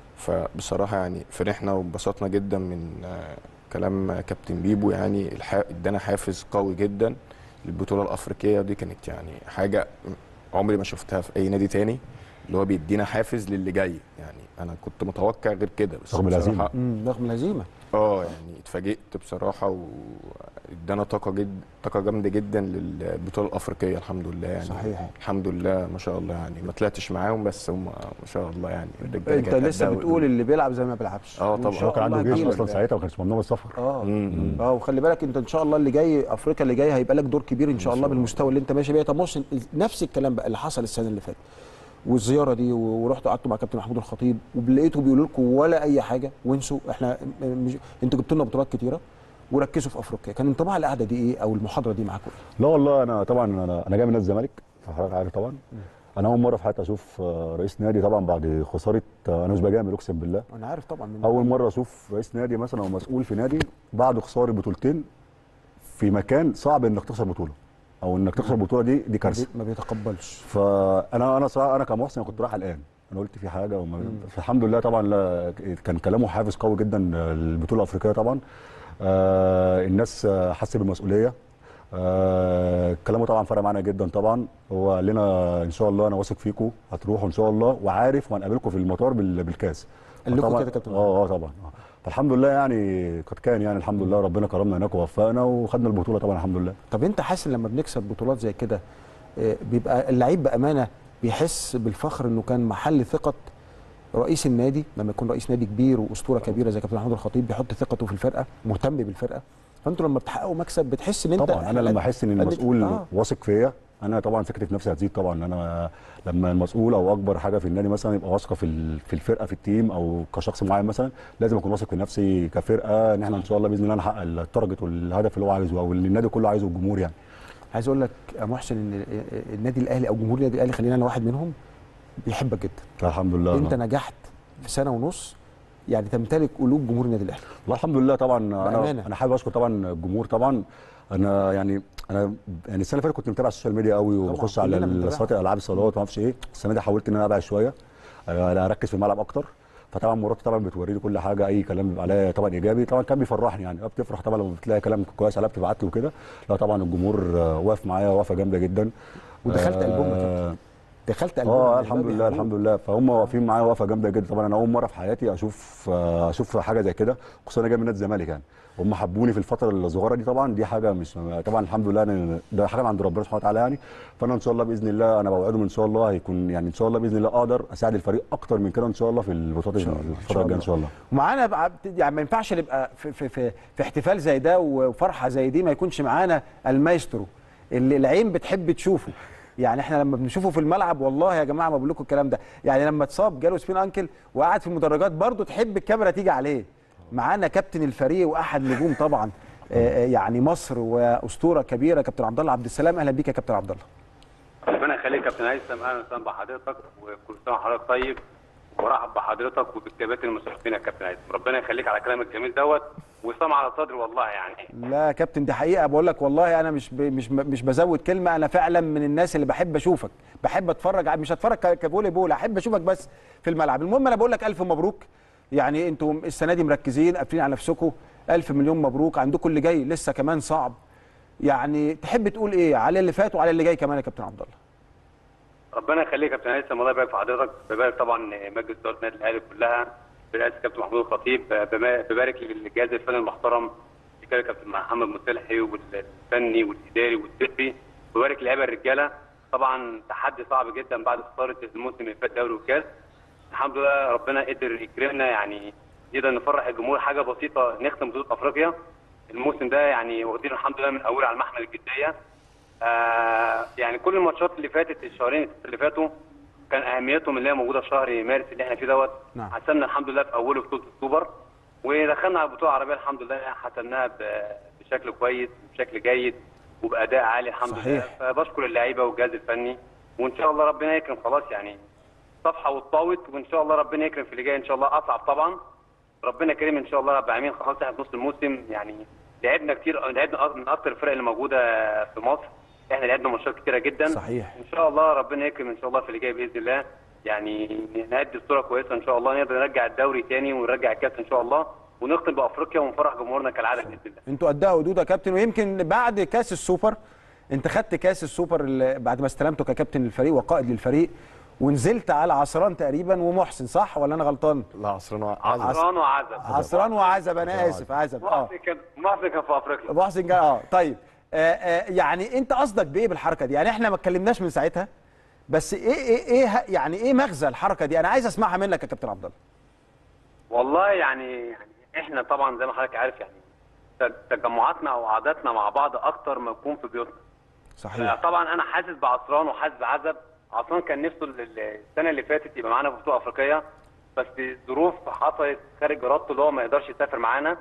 فبصراحه يعني فرحنا وانبسطنا جدا من آه، كلام كابتن بيبو يعني الح- ادانا حافز قوي جدا البطوله الافريقيه دي كانت يعني حاجه عمري ما شفتها في اي نادي تاني اللي هو بيدينا حافز للي جاي يعني انا كنت متوقع غير كده بس رغم الهزيمة. بصراحه امم رغم الهزيمه اه يعني اتفاجئت بصراحه وادانا طاقه جد طاقه جامده جدا للبطوله الافريقيه الحمد لله يعني صحيح. الحمد لله ما شاء الله يعني ما طلعتش معاهم بس هم ما شاء الله يعني الرجالة انت كانت لسه قدها بتقول اللي بيلعب زي ما بيلعبش اه وإن طبعا. شاء هو كان عنده الله جيش هتجيلك. اصلا ساعتها ما كانش ممنوع السفر اه مم. اه وخلي بالك انت ان شاء الله اللي جاي افريقيا اللي جاي هيبقى لك دور كبير ان شاء الله بالمستوى اللي انت ماشي بيه طب بص نفس الكلام بقى اللي حصل السنه اللي فاتت والزياره دي ورحتوا قعدتوا مع كابتن محمود الخطيب ولقيته بيقولوا لكم ولا اي حاجه وانسوا احنا م- مش انتوا جبتوا لنا بطولات كتيره وركزوا في افريقيا كان انطباع القعده دي ايه او المحاضره دي معاكم إيه؟ لا والله انا طبعا انا انا جاي من نادي الزمالك فحضرتك عارف طبعا انا اول مره في حياتي اشوف آه، رئيس نادي طبعا بعد خساره آه، انا مش بجامل اقسم بالله انا عارف طبعا من اول مره اشوف رئيس نادي مثلا او مسؤول في نادي بعد خساره بطولتين في مكان صعب انك تخسر بطوله او انك تخسر البطوله دي دي ما كارثه بي- ما بيتقبلش فانا انا صراحه انا كمحسن كنت رايح الان انا قلت في حاجه وما فالحمد لله طبعا لا كان كلامه حافز قوي جدا للبطوله الافريقيه طبعا آه الناس آه، حست بالمسؤوليه آه كلامه طبعا فرق معانا جدا طبعا هو قال لنا ان شاء الله انا واثق فيكم هتروحوا ان شاء الله وعارف وهنقابلكم في المطار بال- بالكاس قال لكم فطبعاً- كده كابتن اه اه طبعا آه. فالحمد لله يعني قد كان يعني الحمد لله ربنا كرمنا هناك ووفقنا وخدنا البطوله طبعا الحمد لله طب انت حاسس لما بنكسب بطولات زي كده آه، بيبقى اللعيب بامانه بيحس بالفخر انه كان محل ثقه رئيس النادي لما يكون رئيس نادي كبير واسطوره كبيره زي كابتن محمود الخطيب بيحط ثقته في الفرقه مهتم بالفرقه فانتوا لما بتحققوا مكسب بتحس ان انت طبعا انا لما احس ان قد- المسؤول آه. واثق فيا انا طبعا ثقتي في نفسي هتزيد طبعا انا لما المسؤول او اكبر حاجه في النادي مثلا يبقى واثقه في ال- في الفرقه في التيم او كشخص معين مثلا لازم اكون واثق في نفسي كفرقه ان احنا ان شاء الله باذن الله نحقق التارجت والهدف اللي هو عايزه او اللي النادي كله عايزه الجمهور يعني عايز اقول لك يا محسن ان النادي الاهلي او جمهور النادي الاهلي خلينا انا واحد منهم بيحبك جدا الحمد لله انت نجحت في سنه ونص يعني تمتلك قلوب جمهور النادي الاهلي والله الحمد لله طبعا بأمانة. انا انا حابب اشكر طبعا الجمهور طبعا انا يعني انا يعني السنه اللي فاتت كنت متابع السوشيال ميديا قوي وبخش على كلنا بنتابعها. صالات الالعاب الصالات وما اعرفش ايه السنه دي حاولت ان انا ابعد شويه انا اركز في الملعب اكتر فطبعا مراتي طبعا بتوري لي كل حاجه اي كلام بيبقى عليا طبعا ايجابي طبعا كان بيفرحني يعني بتفرح طبعا لما بتلاقي كلام كويس عليها بتبعت له وكده لا طبعا الجمهور آه، واقف معايا وقفه جامده جدا ودخلت آه، ألبوم يا كابتن. دخلت قلبهم اه من الحمد الباب لله يحبوك. الحمد لله فهم واقفين معايا وقفه جامده جدا طبعا انا اول مره في حياتي اشوف آه، اشوف حاجه زي كده خصوصا انا جاي من نادي الزمالك يعني هم حبوني في الفتره الصغيره دي طبعا دي حاجه مش طبعا الحمد لله أنا ده حاجه من عند ربنا سبحانه وتعالى يعني فانا ان شاء الله باذن الله انا بوعدهم ان شاء الله هيكون يعني ان شاء الله باذن الله اقدر اساعد الفريق اكتر من كده ان شاء الله في البطولات الفتره الجايه ان شاء الله ومعانا بقى يعني ما ينفعش نبقى في, في, في, في احتفال زي ده وفرحه زي دي ما يكونش معانا المايسترو اللي العين بتحب تشوفه يعني احنا لما بنشوفه في الملعب والله يا جماعه ما بقول لكم الكلام ده يعني لما اتصاب جاله سبين انكل وقعد في المدرجات برضه تحب الكاميرا تيجي عليه معانا كابتن الفريق واحد نجوم طبعا آه، آه، يعني مصر واسطوره كبيره كابتن عبد الله عبد السلام اهلا بيك يا كابتن عبد الله ربنا يخليك يا كابتن هيثم اهلا وسهلا بحضرتك وكل سنه وحضرتك طيب وبرحب بحضرتك وبالكباتن المشرفين يا كابتن هيثم ربنا يخليك على كلامك الجميل دوت وسام على صدري والله يعني لا يا كابتن دي حقيقه بقول لك والله انا مش ب... مش مش بزود كلمه انا فعلا من الناس اللي بحب اشوفك بحب اتفرج ع- مش هتفرج ك- كفولي بول احب اشوفك بس في الملعب المهم انا بقول لك الف مبروك يعني انتم السنه دي مركزين قافلين على نفسكم الف مليون مبروك عندكم اللي جاي لسه كمان صعب يعني تحب تقول ايه على اللي فات وعلى اللي جاي كمان يا كابتن عبد الله ربنا يخليك يا كابتن هيثم الله يبارك في حضرتك ببارك طبعا مجلس اداره النادي الاهلي كلها برئاسه كابتن محمود الخطيب بما- ببارك للجهاز الفني المحترم بكده كابتن محمد مصلحي والفني والاداري والطبي ببارك للعيبه الرجاله طبعا تحدي صعب جدا بعد خساره الموسم اللي فات دوري والكاس الحمد لله ربنا قدر يكرمنا يعني نقدر نفرح الجمهور حاجه بسيطه نختم بطوله افريقيا الموسم ده يعني واخدين الحمد لله من اوله على المحمل الجديه آه يعني كل الماتشات اللي فاتت الشهرين اللي فاتوا كان اهميتهم اللي هي موجوده في شهر مارس اللي احنا فيه دوت نعم. حسمنا الحمد لله في اوله بطوله السوبر ودخلنا على البطوله العربيه الحمد لله حسمناها ب- بشكل كويس وبشكل جيد وباداء عالي الحمد صحيح. لله فبشكر اللعيبه والجهاز الفني وان شاء الله ربنا يكرم خلاص يعني صفحه واتطاوت وان شاء الله ربنا يكرم في اللي جاي ان شاء الله اصعب طبعا ربنا كريم ان شاء الله رب العالمين خلاص احنا في نص الموسم يعني لعبنا كتير لعبنا أك- من اكتر الفرق اللي موجوده في مصر احنا لعبنا ماتشات كتيره جدا صحيح. ان شاء الله ربنا يكرم ان شاء الله في اللي جاي باذن الله يعني نأدي بصوره كويسه ان شاء الله نقدر نرجع الدوري تاني ونرجع الكاس ان شاء الله ونختم بافريقيا ونفرح جمهورنا كالعاده باذن الله انتوا قدها حدود يا كابتن ويمكن بعد كاس السوبر انت خدت كاس السوبر اللي بعد ما استلمته ككابتن للفريق وقائد للفريق ونزلت على عصران تقريبا ومحسن صح ولا انا غلطان؟ لا عصرنا عزب عصران وعزب عصران وعزب انا اسف عزب اه محسن كان محسن كان في افريقيا ابو حسين جا اه طيب آه آه يعني انت قصدك بايه بالحركه دي؟ يعني احنا ما اتكلمناش من ساعتها بس ايه ايه ايه ه- يعني ايه مغزى الحركه دي؟ انا عايز اسمعها منك يا كابتن عبد الله. والله يعني يعني احنا طبعا زي ما حضرتك عارف يعني ت- تجمعاتنا او قعداتنا مع بعض اكتر ما يكون في بيوتنا صحيح طبعا انا حاسس بعصران وحاسس بعزب عصران كان نفسه ال- ال- السنه اللي فاتت يبقى معانا في بطوله افريقيه بس ظروف حصلت خارج ارادته اللي هو ما يقدرش يسافر معانا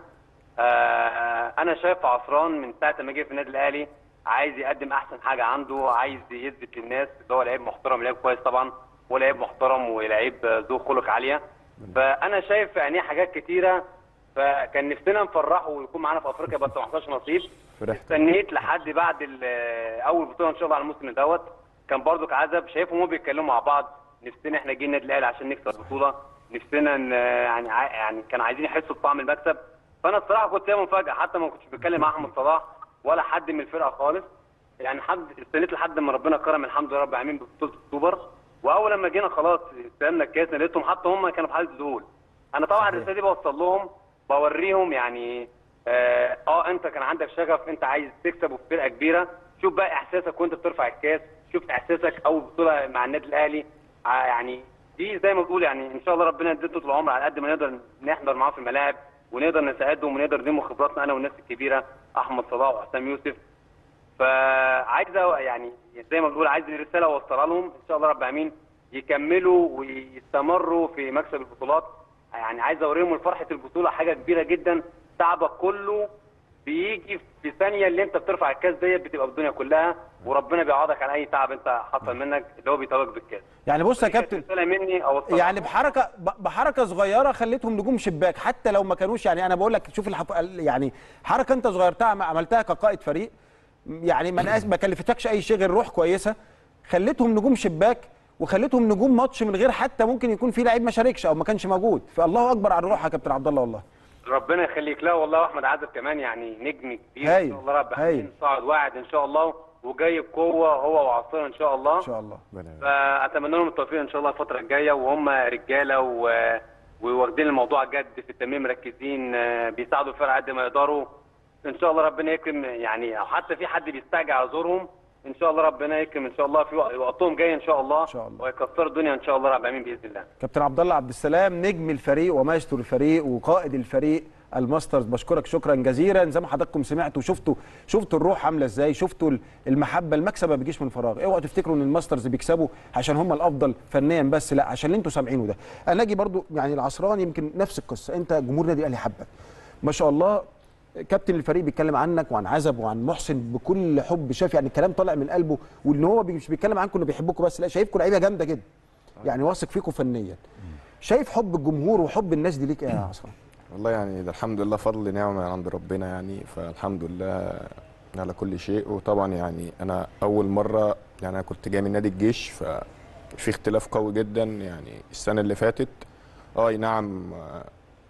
آه، انا شايف عصران من ساعه ما جه في النادي الاهلي عايز يقدم احسن حاجه عنده عايز يثبت للناس اللي هو لعيب محترم لعيب كويس طبعا هو لعيب محترم ولعيب ذو خلق عاليه فانا شايف في عينيه حاجات كتيره فكان نفسنا نفرحه ويكون معانا في افريقيا بس ما حصلش نصيب فرحت. استنيت لحد بعد ال- اول بطوله ان شاء الله على الموسم دوت كان برضو عزب شايفهم هم بيتكلموا مع بعض نفسنا احنا جايين النادي الاهلي عشان نكسب البطوله نفسنا ن- يعني ع- يعني كان عايزين يحسوا بطعم المكسب فانا الصراحه كنت سايبها مفاجاه حتى ما كنتش بتكلم مع احمد صلاح ولا حد من الفرقه خالص يعني حد استنيت لحد ما ربنا كرم الحمد لله رب العالمين ببطوله السوبر واول لما جينا خلاص استلمنا الكاس لقيتهم حتى هم كانوا في حاله ذهول انا طبعا الرساله دي بوصل لهم بوريهم يعني اه, آه انت كان عندك شغف انت عايز تكسب وفي فرقه كبيره شوف بقى احساسك وانت بترفع الكاس شوف احساسك اول بطوله مع النادي الاهلي ع- يعني دي زي ما بقول يعني ان شاء الله ربنا يديله طول العمر على قد ما نقدر نحضر معاه في الملاعب ونقدر نساعدهم ونقدر نديهم خبراتنا انا والناس الكبيره احمد صلاح وحسام يوسف فعايز أ- يعني زي ما بنقول عايز الرساله اوصلها لهم ان شاء الله رب العالمين يكملوا ويستمروا في مكسب البطولات يعني عايز اوريهم فرحه البطوله حاجه كبيره جدا تعبك كله بيجي في ثانيه اللي انت بترفع الكاس ديت بتبقى بالدنيا كلها وربنا بيعوضك على اي تعب انت حصل منك اللي هو بيتوج بالكاس يعني بص يا دي كانت كابتن رساله مني اوصلها يعني بحركه ب- بحركه صغيره خليتهم نجوم شباك حتى لو ما كانوش يعني انا بقول لك شوف الحف... يعني حركه انت صغيرتها عم- عملتها كقائد فريق يعني ما نقاس- ما كلفتكش اي شيء غير روح كويسه خليتهم نجوم شباك وخليتهم نجوم ماتش من غير حتى ممكن يكون في لعيب ما شاركش او ما كانش موجود فالله اكبر على الروح يا كابتن عبد الله والله ربنا يخليك لا والله واحمد عزب كمان يعني نجم كبير هايل، ان شاء الله رب هايل. العالمين صاعد واعد ان شاء الله وجاي بقوه هو وعصير ان شاء الله ان شاء الله فاتمنى لهم التوفيق ان شاء الله الفتره الجايه وهم رجاله و... وواخدين الموضوع جد في التمرين مركزين آه، بيساعدوا الفرقه قد ما يقدروا ان شاء الله ربنا يكرم يعني أو حتى في حد بيستعجل على زورهم ان شاء الله ربنا يكرم ان شاء الله في وق- وقتهم جاي ان شاء الله إن شاء الله. ويكسروا الدنيا ان شاء الله رب العالمين باذن الله كابتن عبد الله عبد السلام نجم الفريق ومايسترو الفريق وقائد الفريق الماسترز بشكرك شكرا جزيلا زي ما حضراتكم سمعتوا شفتوا شفتوا الروح عامله ازاي شفتوا المحبه المكسب ما بيجيش من فراغ اوعوا تفتكروا ان الماسترز بيكسبوا عشان هم الافضل فنيا بس لا عشان اللي انتوا سامعينه ده انا اجي برضو يعني العصران يمكن نفس القصه انت جمهور نادي الاهلي حبك ما شاء الله كابتن الفريق بيتكلم عنك وعن عزب وعن محسن بكل حب شاف يعني الكلام طالع من قلبه وان هو بي- مش بيتكلم عنكم انه بيحبكم بس لا شايفكم لعيبه جامده جدا يعني واثق فيكم فنيا شايف حب الجمهور وحب الناس دي ليك ايه يا عصام والله يعني ده الحمد لله فضل نعمة من عند ربنا يعني فالحمد لله على كل شيء وطبعا يعني انا اول مرة يعني انا كنت جاي من نادي الجيش ففي اختلاف قوي جدا يعني السنة اللي فاتت اه أي نعم آه،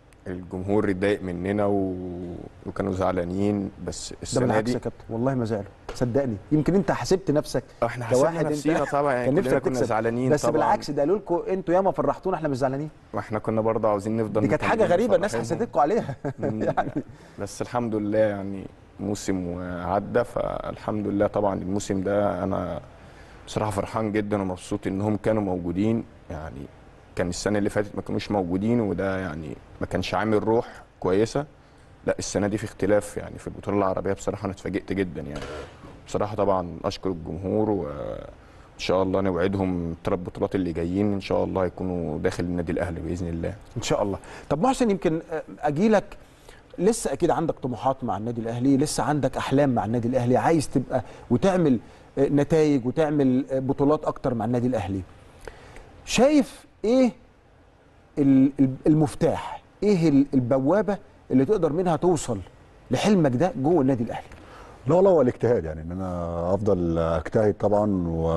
الجمهور اتضايق مننا و... وكانوا زعلانين بس ده السنة بالعكس دي يا كابتن والله ما زعلوا صدقني يمكن انت حسبت نفسك احنا حسبنا نفسينا طبعا يعني كان كلنا نفسك كنا تكسب زعلانين بس طبعا بالعكس ده قالوا لكم انتوا ياما فرحتونا احنا مش زعلانين واحنا كنا برضه عاوزين نفضل دي كانت حاجه مكملين غريبه الناس فرحانين. حسدتكم عليها مم. يعني بس الحمد لله يعني موسم وعدى فالحمد لله طبعا الموسم ده انا بصراحه فرحان جدا ومبسوط انهم كانوا موجودين يعني كان السنه اللي فاتت ما كانوش موجودين وده يعني ما كانش عامل روح كويسه لا السنه دي في اختلاف يعني في البطوله العربيه بصراحه انا اتفاجئت جدا يعني بصراحه طبعا اشكر الجمهور وان شاء الله نوعدهم الثلاث بطولات اللي جايين ان شاء الله يكونوا داخل النادي الاهلي باذن الله ان شاء الله طب محسن يمكن اجي لك لسه اكيد عندك طموحات مع النادي الاهلي لسه عندك احلام مع النادي الاهلي عايز تبقى وتعمل نتائج وتعمل بطولات اكتر مع النادي الاهلي شايف ايه ال- ال- المفتاح ايه ال- البوابه اللي تقدر منها توصل لحلمك ده جوه النادي الاهلي لا والله هو الاجتهاد يعني ان انا افضل اجتهد طبعا و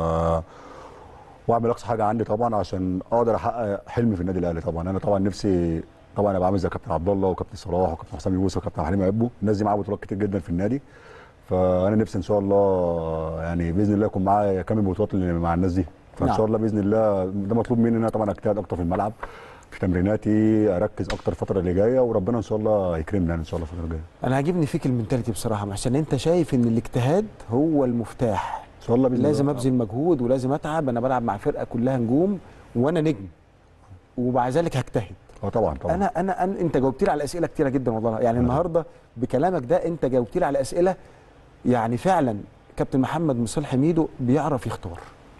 واعمل اقصى حاجه عندي طبعا عشان اقدر احقق حلمي في النادي الاهلي طبعا انا طبعا نفسي طبعا ابقى عامل زي كابتن عبد الله وكابتن صلاح وكابتن حسام يوسف وكابتن حليم عبو الناس دي معاها بطولات كتير جدا في النادي فانا نفسي ان شاء الله يعني باذن الله يكون معايا كامل البطولات اللي مع الناس دي فان نعم. شاء الله باذن الله ده مطلوب مني ان انا طبعا اجتهد اكتر في الملعب في تمريناتي اركز اكتر الفتره اللي جايه وربنا ان شاء الله يكرمنا يعني ان شاء الله الفتره الجايه انا عاجبني فيك المنتاليتي بصراحه محسن انت شايف ان الاجتهاد هو المفتاح ان شاء الله باذن لازم الله. ابذل مجهود ولازم اتعب انا بلعب مع فرقه كلها نجوم وانا نجم ومع ذلك هجتهد اه طبعا طبعا انا انا أنا انت جاوبت لي على اسئله كتيره جدا والله يعني النهارده بكلامك ده انت جاوبت لي على اسئله يعني فعلا كابتن محمد مصلح ميدو بيعرف يختار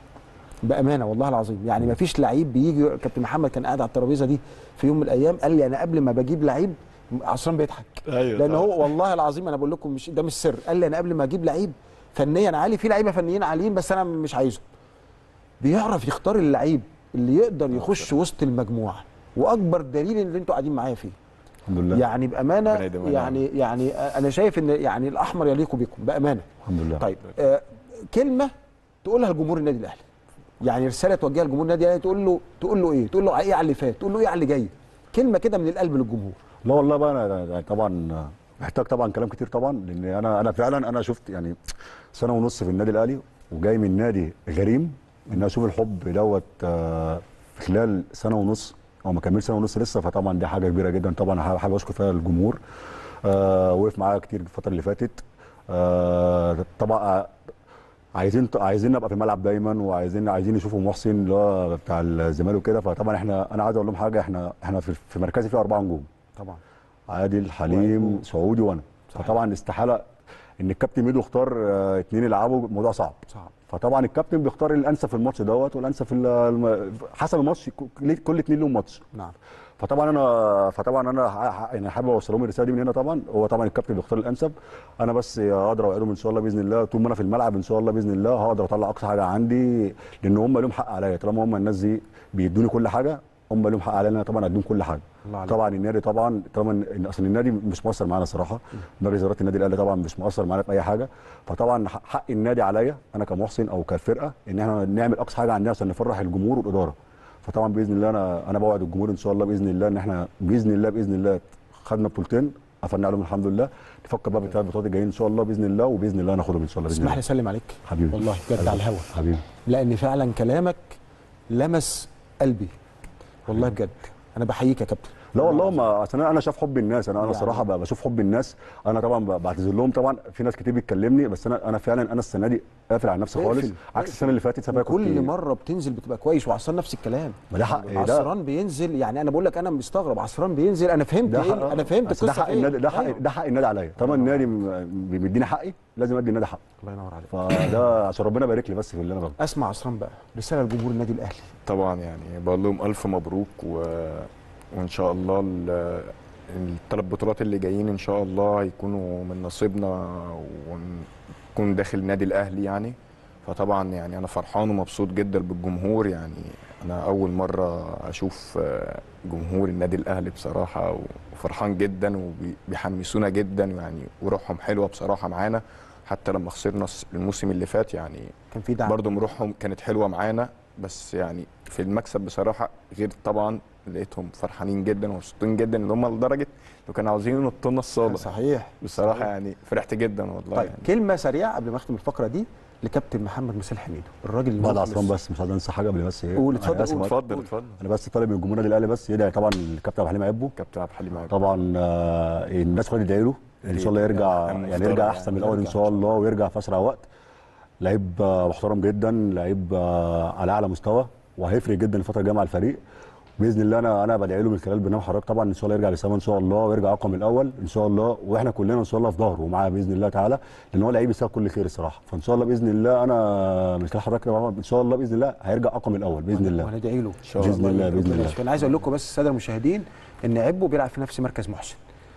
بامانه والله العظيم يعني ما فيش لعيب بيجي كابتن محمد كان قاعد على الترابيزه دي في يوم من الايام قال لي انا قبل ما بجيب لعيب عصام بيضحك ايوه لان هو والله العظيم انا بقول لكم مش ده مش سر قال لي انا قبل ما اجيب لعيب فنيا عالي في لعيبه فنيين عاليين بس انا مش عايزهم بيعرف يختار اللعيب اللي يقدر يخش وسط المجموعه واكبر دليل اللي انتوا قاعدين معايا فيه الحمد لله يعني بامانه ربنا يديمها يعني يعني انا شايف ان يعني الاحمر يليق بكم بامانه الحمد لله طيب آه كلمه تقولها لجمهور النادي الاهلي يعني رساله توجهها لجمهور النادي الاهلي تقول له تقول له ايه تقول له ايه على اللي فات تقول له ايه على اللي جاي كلمه كده من القلب للجمهور لا والله بقى انا يعني طبعا محتاج طبعا كلام كتير طبعا لان انا انا فعلا انا شفت يعني سنه ونص في النادي الاهلي وجاي من نادي غريم ان اشوف الحب دوت آه، في خلال سنه ونص او ما كملش سنه ونص لسه فطبعا دي حاجه كبيره جدا طبعا حابب حابب اشكر فيها الجمهور آه، وقف معايا كتير الفتره اللي فاتت آه، طبعا عايزين عايزين نبقى في الملعب دايما وعايزين عايزين يشوفوا محسن اللي هو بتاع الزمالك وكده فطبعا احنا انا عايز اقول لهم حاجه احنا احنا في, في مركزي فيه اربعه نجوم طبعا عادل حليم سعودي وانا صحيح. فطبعا استحاله ان الكابتن ميدو اختار آه، اتنين يلعبوا الموضوع صعب صعب فطبعا الكابتن بيختار الانسب في الماتش دوت والانسب في الم- حسب الماتش كل- كل اتنين لهم ماتش نعم فطبعا انا فطبعا انا ح- ح- يعني حابب اوصل لهم الرساله دي من هنا طبعا هو طبعا الكابتن بيختار الانسب انا بس اقدر اوعدهم ان شاء الله باذن الله طول ما انا في الملعب ان شاء الله باذن الله هقدر اطلع اقصى حاجه عندي لان هم لهم حق عليا طالما هم الناس دي بيدوني كل حاجه هم لهم حق عليا إن انا طبعا اديهم كل حاجه الله عليك. طبعا النادي طبعا طبعا إن اصل النادي مش مؤثر معانا صراحه مجلس اداره النادي الاهلي طبعا مش مؤثر معانا في اي حاجه فطبعا ح- حق النادي عليا انا كمحسن او كفرقه ان احنا نعمل اقصى حاجه عندنا عشان نفرح الجمهور والاداره فطبعا باذن الله انا انا بوعد الجمهور ان شاء الله باذن الله ان احنا باذن الله باذن الله خدنا بطولتين قفلنا عليهم الحمد لله نفكر بقى بالثلاث بطولات الجايين ان شاء الله باذن الله وباذن الله ناخدهم ان شاء الله باذن اسمح لي الله اسلم عليك حبيبي والله بجد على الهوا حبيبي لان فعلا كلامك لمس قلبي والله بجد انا بحييك يا كابتن لا والله ما اصل انا انا شايف حب الناس انا انا يعني. صراحه ب- بشوف حب الناس انا طبعا ب- بعتذر لهم طبعا في ناس كتير بتكلمني بس انا انا فعلا انا السنه دي قافل على نفسي خالص اقفل، عكس السنه اللي فاتت سنه كنت كل مره بتنزل بتبقى كويس وعصران نفس الكلام ما ده حق- ده- عصران بينزل يعني انا بقول لك انا مستغرب عصران بينزل انا فهمت ده ايه حق انا فهمت أصل ده القصه حق فين. النادي ده حق أيوة. ده حق النادي عليا طالما النادي م- بيديني حقي لازم ادي النادي حقه الله ينور عليك فده عشان ربنا يبارك لي بس في اللي انا بعمله اسمع عصران بقى رساله لجمهور النادي الاهلي طبعا يعني بقول لهم الف مبروك و... وان شاء الله ال- الثلاث بطولات اللي جايين ان شاء الله هيكونوا من نصيبنا ونكون داخل النادي الاهلي يعني فطبعا يعني انا فرحان ومبسوط جدا بالجمهور يعني انا اول مره اشوف آه، جمهور النادي الاهلي بصراحه وفرحان جدا وبيحمسونا جدا يعني وروحهم حلوه بصراحه معانا حتى لما خسرنا الموسم اللي فات يعني كان في دعم برضه مروحهم كانت حلوه معانا بس يعني في المكسب بصراحه غير طبعا لقيتهم فرحانين جدا ومبسوطين جدا ان هم لدرجه لو كانوا عاوزين ينطوا لنا الصاله صحيح بصراحه يعني فرحت جدا والله طيب يعني كلمه سريعه قبل ما اختم الفقره دي لكابتن محمد مسيل حميدو الراجل اللي بعد مخلص. عصام بس مش عايز انسى حاجه قبل بس ايه قول، أنا اتفضل، آسف قول. بقى. اتفضل اتفضل انا بس طالب من جمهور النادي الاهلي بس يدعي طبعا الكابتن عبد الحليم عبو كابتن عبد الحليم عبد طبعا آه، الناس كلها تدعي له ان شاء الله يرجع كان يعني محترم يرجع يعني، احسن من الاول ان يرجع شاء الله ويرجع في اسرع وقت لعيب آه، محترم جدا لعيب آه، على اعلى مستوى وهيفرق جدا الفتره الجايه مع الفريق باذن الله انا انا بدعي له من خلال برنامج حضرتك طبعا ان شاء الله يرجع للسما ان شاء الله ويرجع اقوى من الاول ان شاء الله واحنا كلنا ان شاء الله في ظهره ومعاه باذن الله تعالى لان هو لعيب يستاهل كل خير الصراحه فان شاء الله باذن الله انا من خلال حضرتك يا محمد ان شاء الله باذن الله هيرجع اقوى من الاول باذن الله وهندعي له ان شاء بإذن الله، بإذن ربنا الله. يشفيه. انا عايز اقول لكم بس الساده المشاهدين ان عبو بيلعب في نفس مركز محسن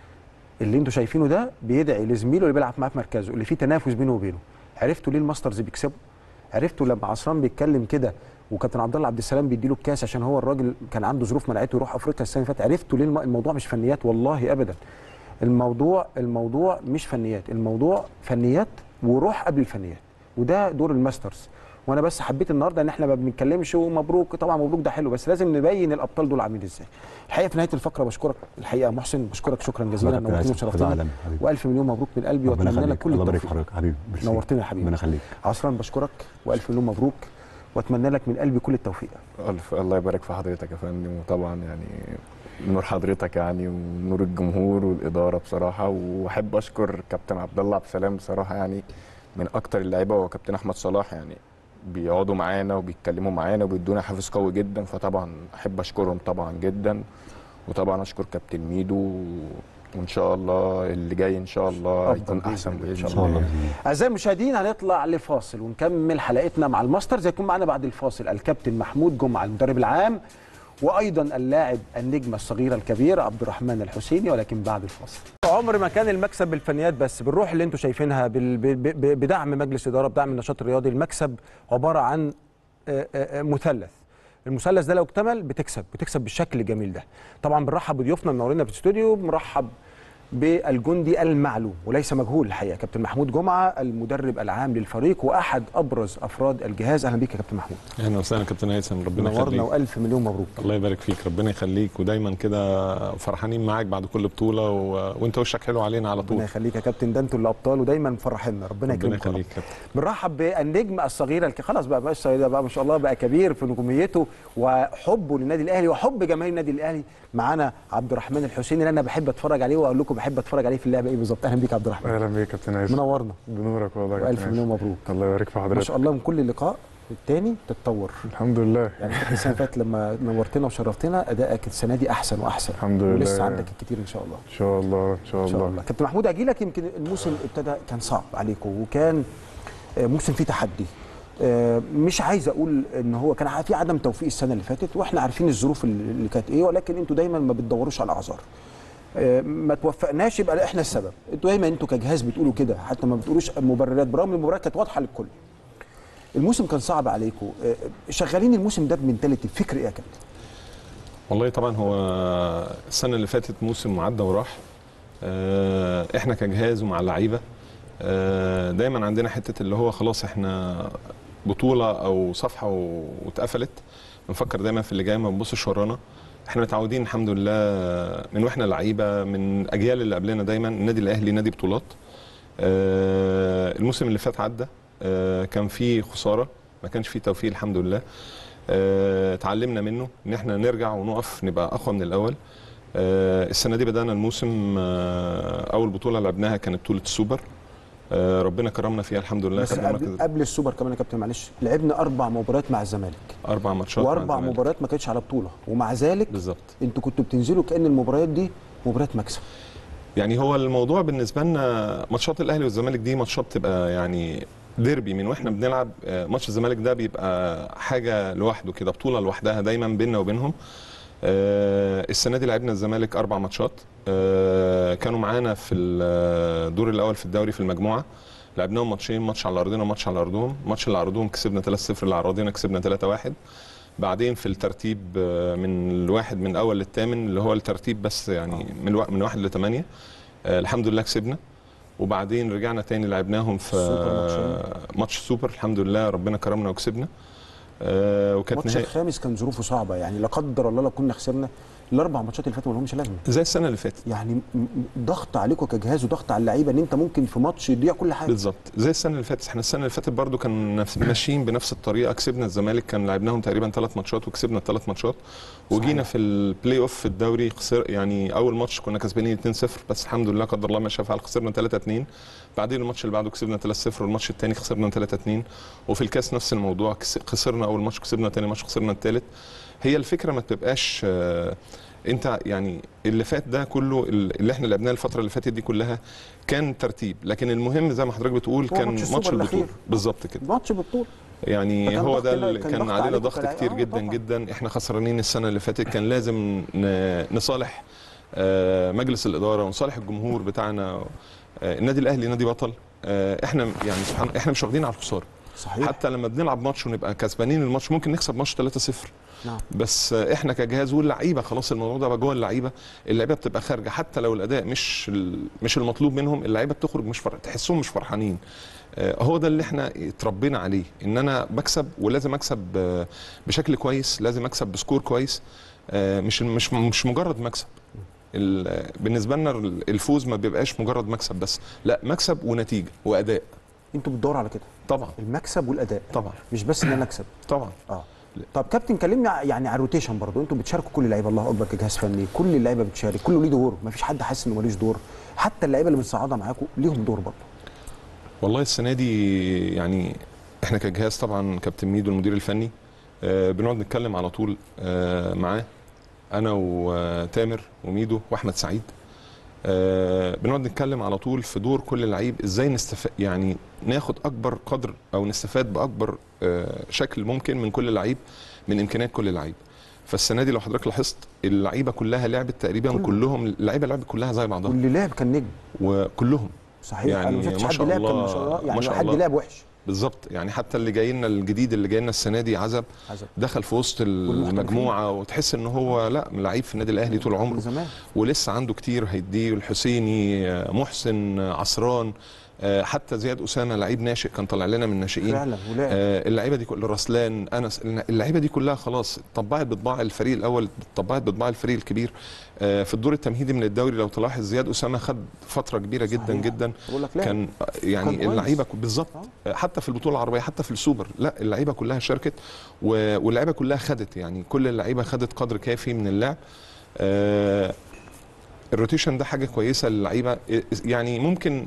اللي انتوا شايفينه ده بيدعي لزميله اللي بيلعب معاه في مركزه اللي فيه تنافس بينه وبينه عرفتوا ليه الماسترز بيكسبوا عرفتوا لما عصران بيتكلم كده وكابتن عبد الله عبد السلام بيديله الكاس عشان هو الراجل كان عنده ظروف منعته يروح افريقيا السنه اللي فاتت عرفتوا ليه الم- الموضوع مش فنيات والله ابدا الموضوع الموضوع مش فنيات الموضوع فنيات وروح قبل الفنيات وده دور الماسترز وانا بس حبيت النهارده ان احنا ما بنتكلمش ومبروك طبعا مبروك ده حلو بس لازم نبين الابطال دول عاملين ازاي الحقيقه في نهايه الفقره بشكرك الحقيقه محسن بشكرك شكرا جزيلا حضرتك يا نورتني آسف، خدها وشرفتني عالمي، حبيبي. والف مليون مبروك من قلبي ربنا واتمنى لك يخليك كل الله يبارك في التوفيق حضرتك حبيبي ميرسي. نورتنا يا حبيبي ربنا يخليك عصران بشكرك والف مليون مبروك واتمنى لك من قلبي كل التوفيق الف الله يبارك في حضرتك يا فندم وطبعا يعني نور حضرتك يعني ونور الجمهور والاداره بصراحه واحب اشكر كابتن عبد الله عبد السلام بصراحه يعني من اكتر اللعيبه هو كابتن احمد صلاح يعني بيقعدوا معانا وبيتكلموا معانا وبيدونا حافز قوي جدا فطبعا احب اشكرهم طبعا جدا وطبعا اشكر كابتن ميدو وان شاء الله اللي جاي ان شاء الله أفضل هيكون بإذن احسن الله. باذن ان شاء الله الله بإذن الله. اعزائي المشاهدين هنطلع لفاصل ونكمل حلقتنا مع الماسترز هيكون معنا بعد الفاصل الكابتن محمود جمعه المدرب العام وايضا اللاعب النجم الصغير الكبير عبد الرحمن الحسيني ولكن بعد الفاصل عمر ما كان المكسب بالفنيات بس بالروح اللي انتم شايفينها بال- ب- ب- بدعم مجلس اداره بدعم النشاط الرياضي المكسب عباره عن آه، آه، آه، مثلث المثلث ده لو اكتمل بتكسب بتكسب بالشكل الجميل ده طبعا بنرحب بضيوفنا منورينا في الاستوديو بنرحب بالجندي المعلوم وليس مجهول الحقيقه كابتن محمود جمعه المدرب العام للفريق واحد ابرز افراد الجهاز اهلا بيك يا كابتن محمود اهلا وسهلا كابتن هيثم ربنا نورنا يخليك والف مليون مبروك الله يبارك فيك ربنا يخليك ودايما كده فرحانين معاك بعد كل بطوله و... وانت وشك حلو علينا على ربنا طول يخليك يا كابتن ده انتوا اللي ابطال ودايما مفرحينا ربنا ربنا يكرمكم يا رب. يخليك كابتن بنرحب بالنجم الصغير الك... خلاص بقى بقى صغير بقى ما شاء الله بقى كبير في نجوميته وحبه للنادي الاهلي وحب جماهير النادي الاهلي معانا عبد الرحمن الحسيني اللي انا بحب اتفرج عليه واقول لكم وبحب اتفرج عليه في اللعبه ايه بالظبط اهلا بيك يا عبد الرحمن اهلا بيك يا كابتن عايز منورنا بنورك والله يا والف كابتن مليون عايز. مبروك الله يبارك في ما حضرتك شاء الله من كل لقاء التاني تتطور الحمد لله يعني السنه اللي فاتت لما نورتنا وشرفتنا ادائك السنه دي احسن واحسن الحمد لله ولسه عندك الكتير ان شاء الله ان شاء الله ان شاء ان شاء الله الله كابتن محمود اجي لك يمكن الموسم ابتدى كان صعب عليكم وكان آه، موسم فيه تحدي آه، مش عايز اقول ان هو كان في عدم توفيق السنه اللي فاتت واحنا عارفين الظروف اللي اللي كانت ايه ولكن انتوا دايما ما بتدوروش على اعذار آه، ما توفقناش يبقى احنا السبب انتوا دايما انتوا كجهاز بتقولوا كده حتى ما بتقولوش مبررات برغم ان المباراه كانت واضحه للكل الموسم كان صعب عليكم آه، شغالين الموسم ده بمنتاليتي الفكر ايه يا كابتن والله طبعا هو السنه اللي فاتت موسم عدى وراح آه، احنا كجهاز ومع اللعيبه آه، دايما عندنا حته اللي هو خلاص احنا بطوله او صفحه و- واتقفلت بنفكر دايما في اللي جاي ما بنبصش ورانا احنا متعودين الحمد لله من واحنا لعيبه من اجيال اللي قبلنا دايما النادي الاهلي نادي بطولات آه، الموسم اللي فات عدى آه، كان فيه خساره ما كانش فيه توفيق الحمد لله آه، اتعلمنا منه ان احنا نرجع ونقف نبقى اقوى من الاول آه، السنه دي بدانا الموسم آه، اول بطوله لعبناها كانت بطوله السوبر آه، ربنا كرمنا فيها الحمد لله بس خدنا قبل, مركز قبل السوبر كمان يا كابتن معلش لعبنا اربع مباريات مع الزمالك اربع ماتشات مع واربع الزمالك. مباريات ما كانتش على بطوله ومع ذلك بالظبط انتوا كنتوا بتنزلوا كان المباريات دي مباريات مكسب يعني هو الموضوع بالنسبه لنا ماتشات الاهلي والزمالك دي ماتشات بتبقى يعني ديربي من واحنا بنلعب آه، ماتش الزمالك ده بيبقى حاجه لوحده كده بطوله لوحدها دايما بيننا وبينهم آه، السنه دي لعبنا الزمالك اربع ماتشات آه، كانوا معانا في الدور الاول في الدوري في المجموعه لعبناهم ماتشين ماتش على ارضنا وماتش على ارضهم الماتش اللي على ارضهم كسبنا 3-0 اللي على ارضنا كسبنا 3-1 بعدين في الترتيب آه، من الواحد من الاول للثامن اللي هو الترتيب بس يعني من الوا- من واحد لثمانيه آه، الحمد لله كسبنا وبعدين رجعنا تاني لعبناهم في السوبر ماتشين. آه، ماتش سوبر الحمد لله ربنا كرمنا وكسبنا آه، وكانت الماتش نهائي الخامس كان ظروفه صعبه يعني لا قدر الله لو كنا خسرنا الاربع ماتشات اللي فاتوا ما لهمش لازمه زي السنه اللي فاتت يعني م- م- ضغط عليكم كجهاز وضغط على اللعيبه ان انت ممكن في ماتش يضيع كل حاجه بالظبط زي السنه اللي فاتت احنا السنه اللي فاتت برضو كان نفس ماشيين بنفس الطريقه كسبنا الزمالك كان لعبناهم تقريبا ثلاث ماتشات وكسبنا الثلاث ماتشات وجينا صحيح. في البلاي اوف في الدوري خسر يعني اول ماتش كنا كسبانين 2-0 بس الحمد لله قدر الله ما شاء فعل خسرنا 3-2 بعدين الماتش اللي بعده كسبنا 3-0 والماتش الثاني خسرنا 3-2 وفي الكاس نفس الموضوع كس- خسرنا اول ماتش كسبنا ثاني ماتش خسرنا الثالث هي الفكره ما تبقاش آه، انت يعني اللي فات ده كله اللي احنا لعبناه الفتره اللي فاتت دي كلها كان ترتيب لكن المهم زي ما حضرتك بتقول هو كان ماتش ماتش السوبر البطوله الأخير. بالظبط كده ماتش بالطول يعني فكان هو ضغط ده لا- اللي كان كان ضغط علينا عليكم ضغط كلاعب. كتير آه، جدا طبعاً. جدا احنا خسرانين السنه اللي فاتت كان لازم ن- نصالح آه، مجلس الاداره ونصالح الجمهور بتاعنا آه، النادي الاهلي نادي بطل آه، احنا يعني سبحان احنا مش واخدين على الخساره صحيح حتى لما بنلعب ماتش ونبقى كسبانين الماتش ممكن نكسب ماتش 3-0 نعم بس احنا كجهاز واللعيبه خلاص الموضوع ده بقى جوه اللعيبه اللعيبه بتبقى خارجه حتى لو الاداء مش ال- مش المطلوب منهم اللعيبه بتخرج مش فر... تحسهم مش فرحانين آه، هو ده اللي احنا اتربينا عليه ان انا بكسب ولازم اكسب آه، بشكل كويس لازم اكسب بسكور كويس آه، مش مش مش مجرد مكسب ال- بالنسبه لنا الفوز ما بيبقاش مجرد مكسب بس لا مكسب ونتيجه واداء انتوا بتدوروا على كده طبعا المكسب والاداء طبعا مش بس ان انا اكسب طبعا اه طب كابتن كلمني ع- يعني على الروتيشن برضو انتوا بتشاركوا كل اللعيبه الله اكبر كجهاز فني كل اللعيبه بتشارك كله ليه دور مفيش حد حاسس انه ملوش دور حتى اللعيبه اللي متصاعده معاكم ليهم دور برضو والله السنه دي يعني احنا كجهاز طبعا كابتن ميدو المدير الفني آه، بنقعد نتكلم على طول آه، معاه انا وتامر وميدو واحمد سعيد آه، بنقعد نتكلم على طول في دور كل لعيب ازاي نستفاد يعني ناخد اكبر قدر او نستفاد باكبر آه، شكل ممكن من كل لعيب من امكانيات كل لعيب فالسنه دي لو حضرتك لاحظت اللعيبه كلها لعبت تقريبا كله. كلهم اللعيبه لعبت كلها زي بعضها واللي لعب كان نجم وكلهم صحيح يعني انا ما شفتش ما حد شاء لعب كان الله- ما شاء الله ما يعني شاء حد الله. لعب وحش بالظبط يعني حتى اللي جاي لنا الجديد اللي جاي لنا السنه دي عزب عزب دخل في وسط والمحترفين. المجموعه وتحس ان هو لا لعيب في النادي الاهلي طول من عمره زمان ولسه عنده كتير هيديه الحسيني آه، محسن آه، عصران آه، حتى زياد اسامه لعيب ناشئ كان طالع لنا من الناشئين فعلا ولعب آه، اللعيبه دي كل رسلان انس اللعيبه دي كلها خلاص طبعت بطباع الفريق الاول طبعت بطباع الفريق الكبير آه، في الدور التمهيدي من الدوري لو تلاحظ زياد اسامه خد فتره كبيره جدا صحيح. جدا بقول لك لعب كان آه، كان يعني كويس. اللعيبه ك- بالظبط حتى في البطوله العربيه حتى في السوبر لا اللعيبه كلها شاركت و- واللعيبه كلها خدت يعني كل اللعيبه خدت قدر كافي من اللعب آه، الروتيشن ده حاجه كويسه للعيبه يعني ممكن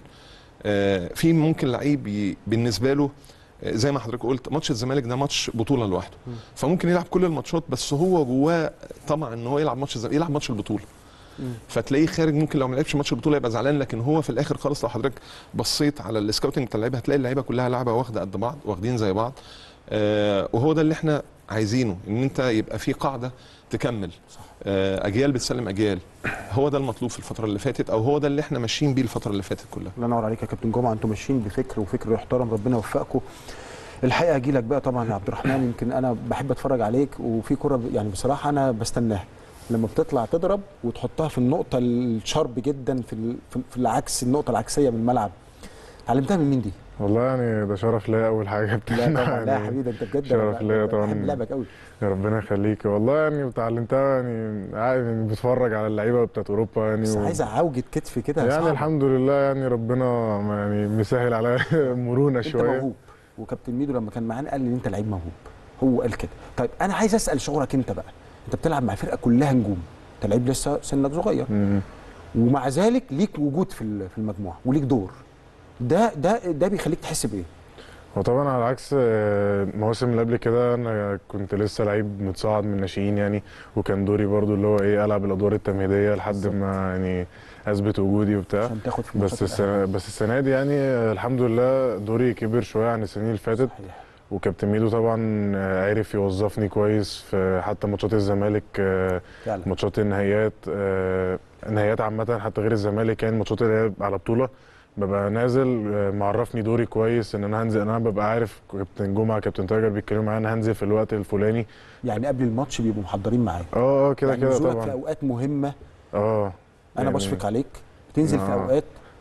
آه، في ممكن لعيب ي- بالنسبه له آه، زي ما حضرتك قلت ماتش الزمالك ده ماتش بطوله لوحده فممكن يلعب كل الماتشات بس هو جواه طمع ان هو يلعب ماتش الزمالك يلعب ماتش البطوله فتلاقيه خارج ممكن لو ما لعبش ماتش البطوله يبقى زعلان لكن هو في الاخر خالص لو حضرتك بصيت على السكاوتنج بتاع اللعيبه هتلاقي اللعيبه كلها لعبه واخده قد بعض واخدين زي بعض آه وهو ده اللي احنا عايزينه ان انت يبقى في قاعده تكمل آه اجيال بتسلم اجيال هو ده المطلوب في الفتره اللي فاتت او هو ده اللي احنا ماشيين بيه الفتره اللي فاتت كلها الله ينور عليك يا كابتن جمعه انتم ماشيين بفكر وفكر يحترم ربنا يوفقكم الحقيقه اجي لك بقى طبعا يا عبد الرحمن يمكن انا بحب اتفرج عليك وفي كره ب- يعني بصراحه انا بستناها لما بتطلع تضرب وتحطها في النقطه الشارب جدا في ال- في- في العكس النقطه العكسيه من الملعب اتعلمتها من مين دي؟ والله يعني ده شرف ليا اول حاجه لا بتاعنا طبعا لا يا يعني حبيبي ده انت بجد شرف أنا- ليا أنا طبعاً. بحب لعبك قوي يا ربنا يخليك والله يعني اتعلمتها يعني عادي يعني بتفرج على اللعيبه بتاعت اوروبا يعني بس و- عايزه عوجه كتف كده يعني صعبة. الحمد لله يعني ربنا يعني مسهل عليا مرونه انت شويه موهوب وكابتن ميدو لما كان معانا قال لي ان انت لعيب موهوب هو قال كده طيب انا عايز اسال شعورك انت بقى انت بتلعب مع فرقه كلها نجوم انت لعيب لسه سنك صغير مم. ومع ذلك ليك وجود في ال- في المجموعه وليك دور ده ده ده بيخليك تحس بايه وطبعا على عكس آه، المواسم اللي قبل كده انا كنت لسه لعيب متصاعد من الناشئين يعني وكان دوري برضو اللي هو ايه العب الادوار التمهيديه لحد بالظبط. ما يعني اثبت وجودي وبتاع عشان تاخد في بس ماتشات السنه بس السنه دي يعني آه، الحمد لله دوري كبر شويه عن السنين اللي فاتت صحيح. وكابتن ميدو طبعا آه، عرف يوظفني كويس في حتى ماتشات الزمالك آه، فعلا ماتشات النهائيات آه، نهائيات عامة حتى غير الزمالك يعني ماتشات اللي هي على بطولة ببقى نازل آه، معرفني دوري كويس ان انا هنزل انا ببقى عارف كابتن جمعة كابتن تاجر بيتكلموا معايا انا هنزل في الوقت الفلاني يعني قبل الماتش بيبقوا محضرين معاك اه اه كده يعني كده نزولك في طبعا اوقات مهمه اه انا يعني- بشفق عليك بتنزل في آه. اوقات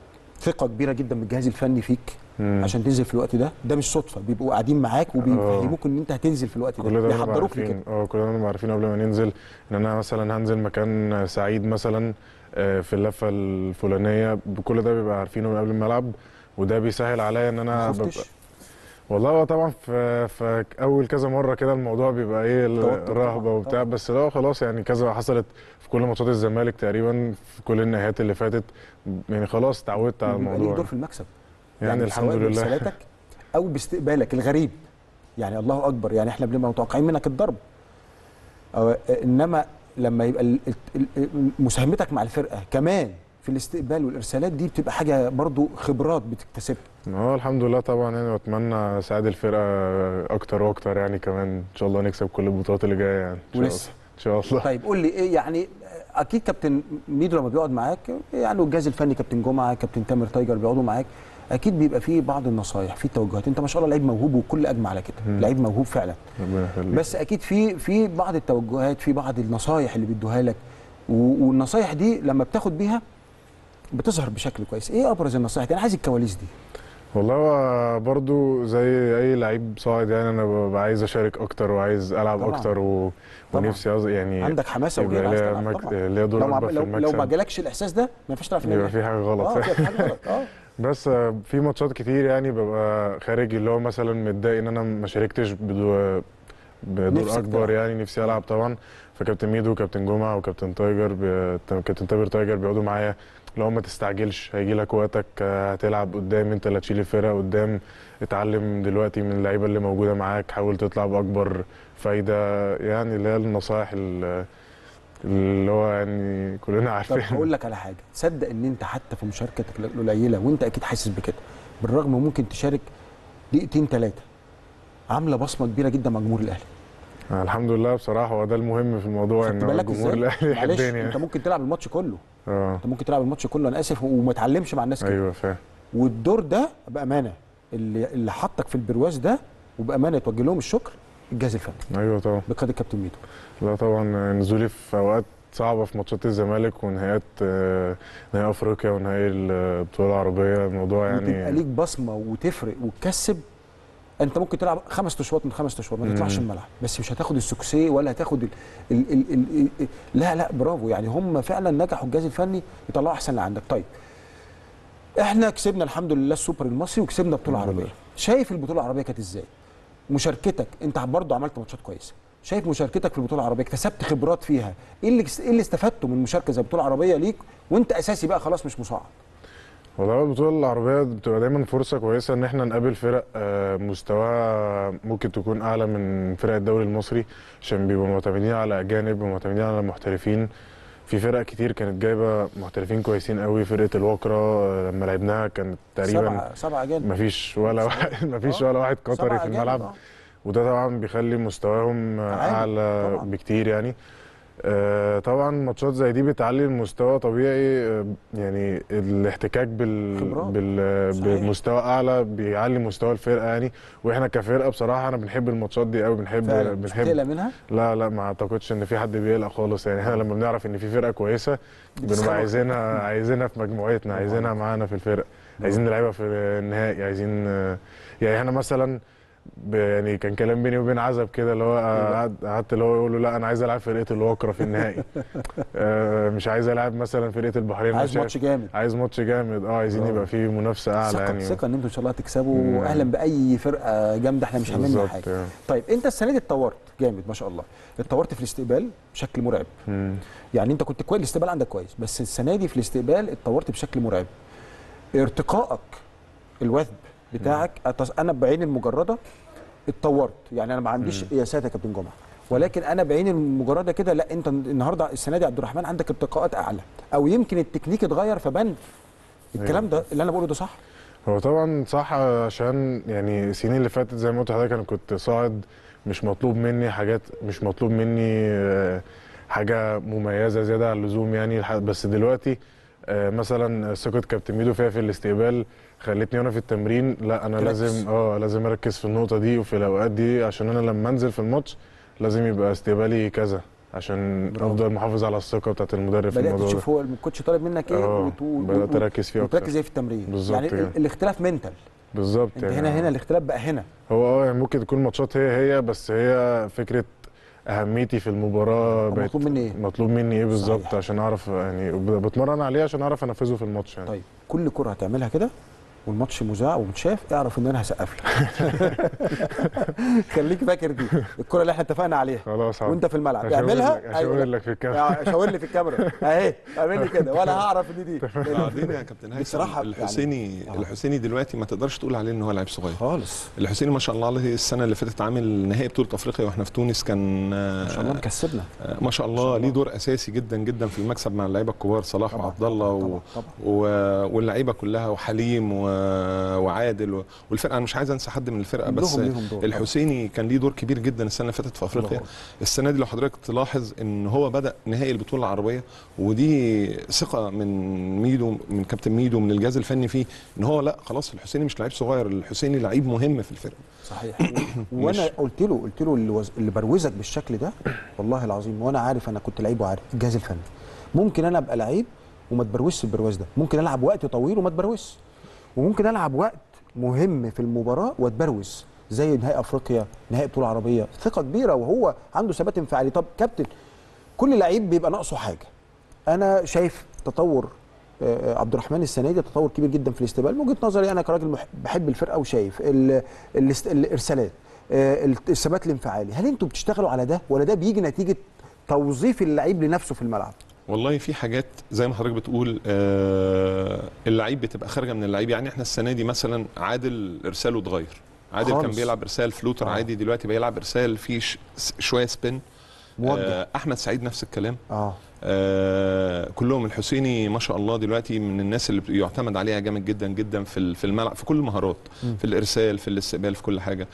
ثقه كبيره جدا من الجهاز الفني فيك مم. عشان تنزل في الوقت ده ده مش صدفه بيبقوا قاعدين معاك وبيفهموك ان انت هتنزل في الوقت كل ده ده بنبقى بيحضروك عارفين لكده اه كل ده بنبقى عارفين قبل ما ننزل ان انا مثلا هنزل مكان سعيد مثلا آه، في اللفه الفلانيه كل ده بيبقى عارفينه من قبل الملعب وده بيسهل عليا ان ما انا خفتش ببقى والله هو طبعا في في اول كذا مره كده الموضوع بيبقى ايه توتر الرهبه طبعاً، وبتاع طبعاً. بس لا خلاص يعني كذا حصلت في كل ماتشات الزمالك تقريبا في كل النهائيات اللي فاتت يعني خلاص اتعودت على وبيبقى ليك الموضوع دور في المكسب يعني الحمد سواء لله برسالاتك او باستقبالك الغريب يعني الله اكبر يعني احنا بنبقى متوقعين منك الضرب أو انما لما يبقى ال- ال- ال- مساهمتك مع الفرقه كمان في الاستقبال والارسالات دي بتبقى حاجه برضو خبرات بتكتسبها اه الحمد لله طبعا يعني واتمنى اساعد الفرقه اكتر واكتر يعني كمان ان شاء الله نكسب كل البطولات اللي جايه يعني ان شاء الله ولسه ان شاء الله طيب قول لي ايه يعني اكيد كابتن ميدو لما بيقعد معاك يعني والجهاز الفني كابتن جمعه كابتن تامر تايجر بيقعدوا معاك اكيد بيبقى فيه بعض النصايح في توجهات انت ما شاء الله لعيب موهوب والكل اجمع على كده مم. لعيب موهوب فعلا ربنا يخليك بس اكيد في في بعض التوجهات في بعض النصايح اللي بيدوها لك و- والنصايح دي لما بتاخد بيها بتظهر بشكل كويس ايه ابرز النصايح دي انا عايز الكواليس دي والله هو برضو زي اي لعيب صاعد يعني انا ببقى عايز اشارك اكتر وعايز العب طبعاً. اكتر و... طبعاً. ونفسي أز... يعني عندك حماسه يبقى وغير عايز ليا تلعب مك... طبعا ليا دور لو ما اكبر في لو, لو ما المكسب جالكش الاحساس ده ما ينفعش تلعب في يبقى النادي في حاجه غلط اه في حاجه غلط اه بس آه، في ماتشات كتير يعني ببقى خارج اللي هو مثلا متضايق ان انا ما شاركتش بدو... بدور نفسك اكبر تلعب. يعني نفسي العب طبعا فكابتن ميدو وكابتن جمعه وكابتن تايجر بي... كابتن تامر تايجر بيقعدوا معايا لو ما تستعجلش هيجي لك وقتك آه، هتلعب قدام انت اللي هتشيل الفرقه قدام اتعلم دلوقتي من اللعيبه اللي موجوده معاك حاول تطلع باكبر فايده يعني اللي هي النصائح ال- اللي هو يعني كلنا طب عارفينها هقول لك على حاجه تصدق ان انت حتى في مشاركتك القليله وانت اكيد حاسس بكده بالرغم ممكن تشارك دقيقتين ثلاثه عامله بصمه كبيره جدا مع جمهور الاهلي الحمد لله بصراحه هو ده المهم في الموضوع خدت ان بالك الجمهور ازاي؟ الاهلي معلش يحبني انت يعني. ممكن تلعب الماتش كله اه انت ممكن تلعب الماتش كله انا اسف وما تعلمش مع الناس كده ايوه فاهم والدور ده بامانه اللي اللي حطك في البرواز ده وبامانه توجه لهم الشكر الجهاز الفني ايوه طبعا بقياده الكابتن ميدو لا طبعا نزولي في اوقات صعبه في ماتشات الزمالك ونهائيات آه، نهائي افريقيا ونهائي البطوله العربيه الموضوع وتبقى يعني ليك بصمه وتفرق وتكسب انت ممكن تلعب خمس اشواط من خمس اشواط ما تطلعش مم. الملعب بس مش هتاخد السكسي ولا هتاخد ال ال ال ال ال لا لا برافو يعني هم فعلا نجحوا الجهاز الفني يطلعوا احسن اللي عندك طيب احنا كسبنا الحمد لله السوبر المصري وكسبنا بطوله الحمد عربيه لله. شايف البطوله العربيه كانت ازاي مشاركتك انت برضه عملت ماتشات كويسه شايف مشاركتك في البطوله العربيه اكتسبت خبرات فيها ايه اللي ايه اللي استفدته من المشاركه زي البطوله العربيه ليك وانت اساسي بقى خلاص مش مساعد والله البطولة العربية بتبقى دايما فرصة كويسة إن احنا نقابل فرق آه، مستواها ممكن تكون أعلى من فرق الدوري المصري عشان بيبقوا معتمدين على أجانب ومعتمدين على محترفين في فرق كتير كانت جايبة محترفين كويسين قوي فرقة الوكرة آه، لما لعبناها كانت تقريبا سبعه سبعه جانب مفيش ولا واحد مفيش آه. ولا واحد قطري سبعة في أجانب، الملعب آه. وده طبعا بيخلي مستواهم آه، عالي، اعلى طبعاً. بكتير يعني آه، طبعا ماتشات زي دي بتعلي المستوى طبيعي آه، يعني الاحتكاك بال... خبرات. بال... صحيح. بمستوى اعلى بيعلي مستوى الفرقه يعني واحنا كفرقه بصراحه انا بنحب الماتشات دي قوي بنحب فعلا مش بنحب بتقلق منها لا لا ما اعتقدش ان في حد بيقلق خالص يعني احنا لما بنعرف ان في فرقه كويسه بتسخن بنبقى عايزينها عايزينها في مجموعتنا عايزينها معانا في الفرقه عايزين نلعبها في النهائي عايزين يعني احنا مثلا ب- يعني كان كلام بيني وبين عزب كده اللي هو قعد- قعدت اللي هو يقول له لا انا عايز العب فرقه الوكره في النهائي آه، مش عايز العب مثلا فرقه البحرين أنا عايز شايف- ماتش جامد عايز ماتش جامد اه عايزين آه. يبقى فيه منافسه اعلى ثقه يعني ثقه ان انتوا ان شاء الله هتكسبوا مم. واهلا باي فرقه جامده احنا مش هاممنا بالظبط حاجه يعني. طيب انت السنه دي اتطورت جامد ما شاء الله اتطورت في الاستقبال بشكل مرعب مم. يعني انت كنت كويس الاستقبال عندك كويس بس السنه دي في الاستقبال اتطورت بشكل مرعب ارتقائك الوثب بتاعك أتص- انا بعيني المجرده اتطورت يعني انا ما عنديش قياسات يا كابتن جمعه ولكن انا بعيني المجرده كده لا انت النهارده السنه دي عبد الرحمن عندك ارتقاءات اعلى او يمكن التكنيك اتغير فبان الكلام ده اللي انا بقوله ده صح هو طبعا صح عشان يعني السنين اللي فاتت زي ما قلت لحضرتك انا كنت صاعد مش مطلوب مني حاجات مش مطلوب مني آه، حاجه مميزه زياده عن اللزوم يعني الح- بس دلوقتي آه، مثلا ثقه كابتن ميدو فيها في الاستقبال خلتني وانا في التمرين لا انا تركز. لازم اه لازم اركز في النقطه دي وفي الاوقات دي عشان انا لما انزل في الماتش لازم يبقى استقبالي كذا عشان برافو. افضل محافظ على الثقه بتاعت المدرب في بدات الموضوع ده تشوف هو الكوتش طالب منك ايه اه وت- و- بدات و- اركز فيه اكتر وتركز ايه في التمرين بالظبط يعني كده. ال- الاختلاف منتال بالظبط انت هنا هنا الاختلاف بقى هنا هو اه يعني ممكن تكون ماتشات هي هي بس هي فكره اهميتي في المباراه طب بقت مطلوب مني ايه؟ مطلوب مني ايه بالظبط صحيح. عشان اعرف يعني ب- بتمرن عليه عشان اعرف انفذه في الماتش يعني طيب كل كره هتعملها كده والماتش مذاع ومتشاف اعرف ان انا هسقف لك خليك فاكر دي الكره اللي احنا اتفقنا عليها خلاص هعمل- وانت في الملعب هشاور اعملها لك- هشاور لك في الكاميرا آه، شاور لي في الكاميرا اهي اعمل لي كده ولا هعرف ان دي بعدين يا كابتن هيثم بصراحة يعني- الحسيني آه. الحسيني دلوقتي ما تقدرش تقول عليه ان هو لاعب صغير خالص الحسيني ما شاء الله عليه السنه اللي فاتت عامل نهائي بطوله افريقيا واحنا في تونس كان ما شاء الله آه، مكسبنا آه، ما شاء الله ليه دور اساسي جدا جدا في المكسب مع اللعيبه الكبار صلاح طبعاً، وعبد الله و... طبعا طبعا و- واللعيبه كلها وحليم و... وعادل و... والفرقه انا مش عايز انسى حد من الفرقه بس كلهم ليهم دور طبعاً. الحسيني كان ليه دور كبير جدا السنه اللي فاتت في افريقيا الله. السنه دي لو حضرتك تلاحظ ان هو بدا نهائي البطوله العربيه ودي ثقه من ميدو من كابتن ميدو من الجهاز الفني فيه ان هو لا خلاص الحسيني مش لعيب صغير الحسيني لعيب مهم في الفرقه صحيح وانا مش- قلت له قلت له اللي, وز... اللي بروزك بالشكل ده والله العظيم وانا عارف انا كنت لعيب وعارف الجهاز الفني ممكن انا ابقى لعيب وما تبروزش البرواز ده ممكن العب وقت طويل وما تبروزش وممكن العب وقت مهم في المباراه واتبروز زي نهائي افريقيا نهائي بطوله عربيه ثقه كبيره وهو عنده ثبات انفعالي طب كابتن كل لعيب بيبقى ناقصه حاجه انا شايف تطور آه، آه، عبد الرحمن السنه دي تطور كبير جدا في الاستقبال من وجهه نظري انا كراجل مح- بحب الفرقه وشايف ال- الاست- الارسالات آه، الثبات الانفعالي هل انتوا بتشتغلوا على ده ولا ده بيجي نتيجه توظيف اللعيب لنفسه في الملعب والله في حاجات زي ما حضرتك بتقول آه اللعيب بتبقى خارجه من اللعيب يعني احنا السنه دي مثلا عادل ارساله اتغير عادل كان خالص. بيلعب ارسال فلوتر آه. عادي دلوقتي بيلعب ارسال فيه ش- شويه سبين موجه آه احمد سعيد نفس الكلام اه آه كلهم الحسيني ما شاء الله دلوقتي من الناس اللي يعتمد عليها جامد جدا جدا في ال- في الملعب في كل المهارات مم. في الارسال في الاستقبال في كل حاجه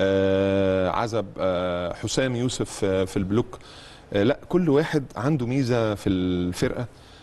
آه عزب آه حسام يوسف آه في البلوك آه لا كل واحد عنده ميزه في الفرقه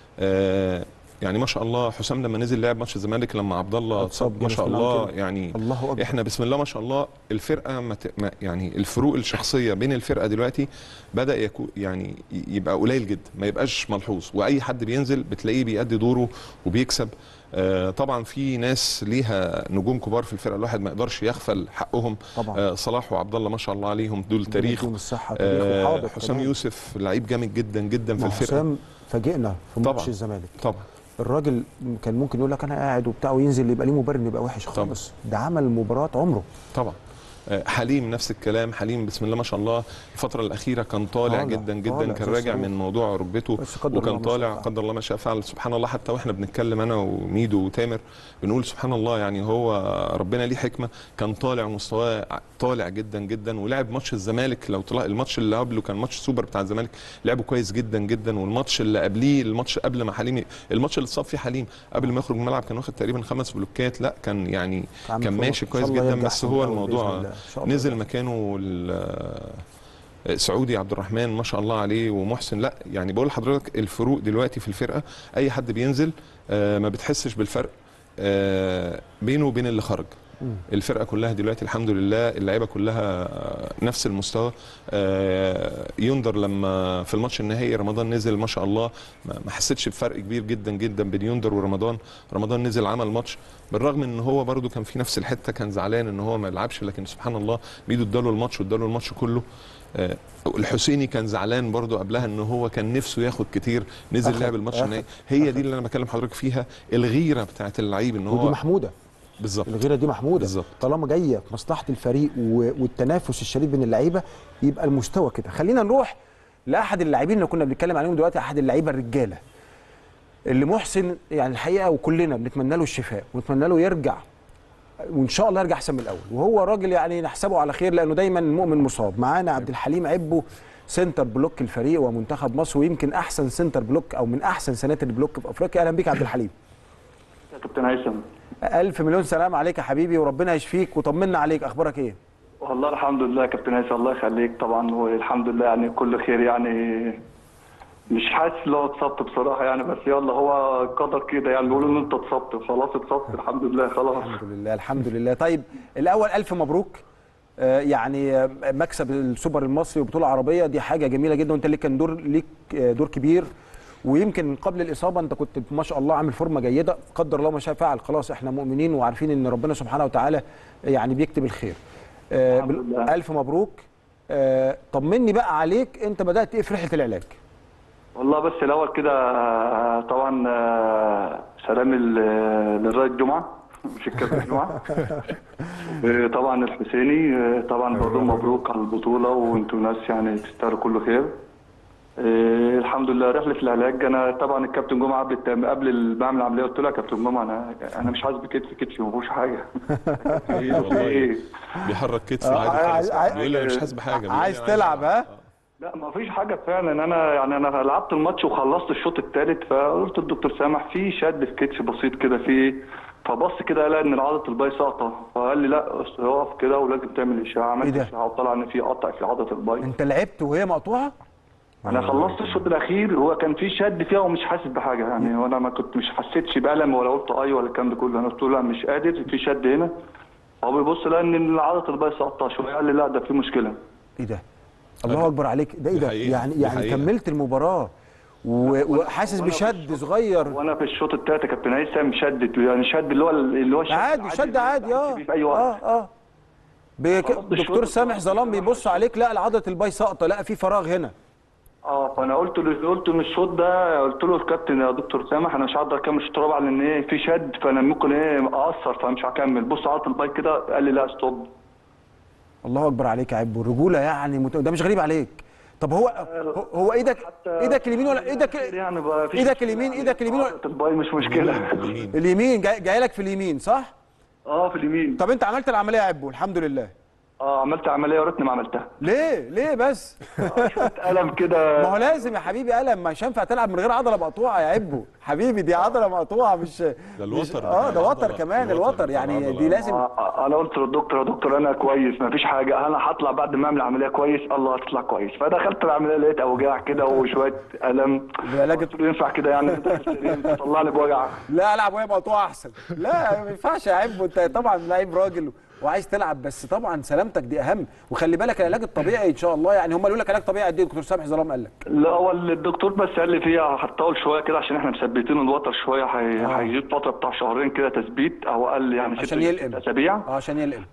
آه يعني ما شاء الله حسام لما نزل لعب ماتش الزمالك لما عبد الله اتصاب ما جاله شاء في الله العنق. يعني الله اكبر احنا بسم الله ما شاء الله الفرقه ما ت... ما يعني الفروق الشخصيه بين الفرقه دلوقتي بدا يكون يعني ي- يبقى قليل جدا ما يبقاش ملحوظ واي حد بينزل بتلاقيه بيأدي دوره وبيكسب آه طبعا في ناس ليها نجوم كبار في الفرقه الواحد ما يقدرش يغفل حقهم طبعا آه صلاح وعبد الله ما شاء الله عليهم دول ربنا تاريخ يديهم الصحه تاريخ آه وحاضر حسام كمان. يوسف لعيب جامد جدا جدا في ما الفرقه حسام فاجئنا في ماتش طبعاً. الزمالك طبعا الراجل كان ممكن يقول لك انا قاعد وبتاع وينزل يبقى ليه مبرر إنه يبقى وحش خالص ده عمل مباراه عمره طبعا آه، حليم نفس الكلام حليم بسم الله ما شاء الله الفتره الاخيره كان طالع طالع، جدا جدا طالع كان زي راجع الصاروخ. من موضوع ركبته بس قدر الله وكان ما طالع شاء فعل. قدر الله ما شاء فعل سبحان الله حتى واحنا بنتكلم انا وميدو وتامر بنقول سبحان الله يعني هو ربنا ليه حكمه كان طالع مستواه طالع جدا جدا ولعب ماتش الزمالك لو طلع الماتش اللي قبله كان ماتش سوبر بتاع الزمالك لعبه كويس جدا جدا والماتش اللي قبليه الماتش قبل ما حليم الماتش اللي اتصاب فيه حليم قبل ما يخرج من الملعب كان واخد تقريبا خمس بلوكات لا كان يعني عم كان فوق. ماشي إن كويس شاء الله جدا يرجع بس أحسن هو الأول بإذن الموضوع الله. إن شاء الله نزل يرجع. مكانه ال- سعودي عبد الرحمن ما شاء الله عليه ومحسن لا يعني بقول لحضرتك الفروق دلوقتي في الفرقه اي حد بينزل آه، ما بتحسش بالفرق آه، بينه وبين اللي خرج الفرقه كلها دلوقتي الحمد لله اللعيبه كلها آه، نفس المستوى آه، يندر لما في الماتش النهائي رمضان نزل ما شاء الله ما ما حسيتش بفرق كبير جدا جدا بين يندر ورمضان رمضان نزل عمل ماتش بالرغم ان هو برده كان في نفس الحته كان زعلان ان هو ما يلعبش لكن سبحان الله ميدو اداله الماتش واداله الماتش كله آه، الحسيني كان زعلان برضو قبلها ان هو كان نفسه ياخد كتير نزل أخد- لعب الماتش أخد- النهائي هي دي اللي انا بكلم حضرتك فيها الغيره بتاعت اللعيب ان ودي هو محموده بالظبط الغيره دي محموده بالظبط. طالما جايه في مصلحه الفريق و- والتنافس الشديد بين اللعيبه يبقى المستوى كده خلينا نروح لاحد اللاعبين اللي كنا بنتكلم عليهم دلوقتي احد اللعيبه الرجاله اللي محسن يعني الحقيقه وكلنا بنتمنى له الشفاء ونتمنى له يرجع وان شاء الله يرجع احسن من الاول وهو راجل يعني نحسبه على خير لانه دايما المؤمن مصاب معانا عبد الحليم عبو سنتر بلوك الفريق ومنتخب مصر ويمكن احسن سنتر بلوك او من احسن سناتر البلوك في افريقيا اهلا بيك يا عبد الحليم يا كابتن هيثم ألف مليون سلام عليك يا حبيبي وربنا يشفيك وطمنا عليك أخبارك إيه؟ والله الحمد لله يا كابتن هيثم الله يخليك طبعا والحمد لله يعني كل خير يعني مش حاسس ان هو اتصبت بصراحه يعني بس يلا هو قدر كده يعني بيقولوا ان انت اتصبت خلاص اتصبت الحمد لله خلاص الحمد لله الحمد لله طيب الأول ألف مبروك آه، يعني آه، مكسب السوبر المصري وبطولة عربية دي حاجة جميلة جدا وأنت ليك كان دور ليك آه، دور كبير ويمكن قبل الإصابة أنت كنت ما شاء الله عامل فورمة جيدة قدر الله ما شاء فعل خلاص إحنا مؤمنين وعارفين إن ربنا سبحانه وتعالى يعني بيكتب الخير آه، الحمد بال- لله. ألف مبروك آه، طمني بقى عليك أنت بدأت إيه في رحلة العلاج؟ والله بس الاول كده آه، طبعا آه، سلام ال- للرائد جمعه مش الكابتن جمعه آه، طبعا الحسيني آه، طبعا بقول لهم مبروك على البطوله وانتم ناس يعني تستاهلوا كل خير آه، الحمد لله رحله العلاج انا طبعا الكابتن جمعه قبل التم- قبل ما اعمل العمليه قلت له يا كابتن جمعه انا انا مش حاسس بكتفي كتفي ما فيهوش حاجه حقيقي والله ايه بيحرك كتفه عادي عايز- خالص عايز- بيقول لي انا مش حاسس بحاجه بيقول لي عايز أنا تلعب ألعب. ها؟ لا ما فيش حاجه فعلا انا يعني انا لعبت الماتش وخلصت الشوط الثالث فقلت للدكتور سامح في شد في كتفي بسيط كده في فبص كده لقى ان عضله الباي ساقطه فقال لي لا اقف كده ولازم تعمل اشعه عملت إيه ده؟ اشعه وطلع ان في قطع في عضله الباي أنت لعبت وهي مقطوعة؟ انا خلصت الشوط الاخير هو كان في شد فيها ومش حاسس بحاجه يعني وانا ما كنت مش حسيتش بالم ولا قلت اي ولا الكلام ده كله انا قلت له لا مش قادر في شد هنا هو بيبص لقى ان عضله الباي ساقطه شويه قال لي لا ده في مشكله ايه ده؟ الله اكبر عليك ده ايه دي ده؟ حقيقة، يعني دي يعني حقيقة. كملت المباراه و- وحاسس وأنا بشد صغير وانا في الشوط الثالث يا كابتن هيثم شدت يعني شد اللي هو اللي هو الشد عادي شد عادي اه بحس بيه في اي وقت اه اه بك- خلاص الشوط دكتور سامح الثاني ظلام بيبص عليك لا عضله الباي ساقطه لا في فراغ هنا اه فانا قلت له قلت من الشوط ده قلت له الكابتن يا دكتور سامح انا مش هقدر اكمل الشوط الرابع لان ايه في شد فانا ممكن ايه اقصر فمش هكمل بص عضله الباي كده قال لي لا ستوب الله اكبر عليك يا عبو الرجوله يعني مت... ده مش غريب عليك طب هو هو- هو ايدك ايدك اليمين ولا ايدك يعني بقى في ايدك اليمين ايدك اليمين ولا عضله الباي مش مشكله اليمين. اليمين جاي, جاي لك في اليمين صح؟ اه في اليمين طب انت عملت العمليه يا عبو الحمد لله اه عملت عمليه وريتني ما عملتها ليه ليه بس؟ الم كده ما هو لازم يا حبيبي ألم مش هينفع تلعب من غير عضله مقطوعه يا عبو حبيبي دي عضله مقطوعه مش ده مش- الوتر اه ده بتاع وتر العضلة. كمان الوتر الوتر بتاع يعني العضلة. دي لازم آه، انا قلت للدكتور يا دكتور انا كويس ما فيش حاجه انا هطلع بعد ما اعمل عمليه كويس الله هتطلع كويس فدخلت العمليه لقيت اوجاع كده وشويه الم بعلاج قلت له ينفع كده يعني تطلع لي بوجع لا العب وهي مقطوعه احسن لا ما ينفعش يا عبو انت طبعا لعيب راجل وعايز تلعب بس طبعا سلامتك دي اهم وخلي بالك العلاج الطبيعي ان شاء الله يعني هم قالوا لك علاج طبيعي قد ايه دكتور سامح ظلام قال لك لا هو الدكتور بس قال لي فيها هتطول شويه كده عشان احنا مثبتين الوتر شويه هي- آه. هيجيب فتره بتاع شهرين كده تثبيت او قال لي يعني عشان ست- يلقم. ست اسابيع اه عشان يلقم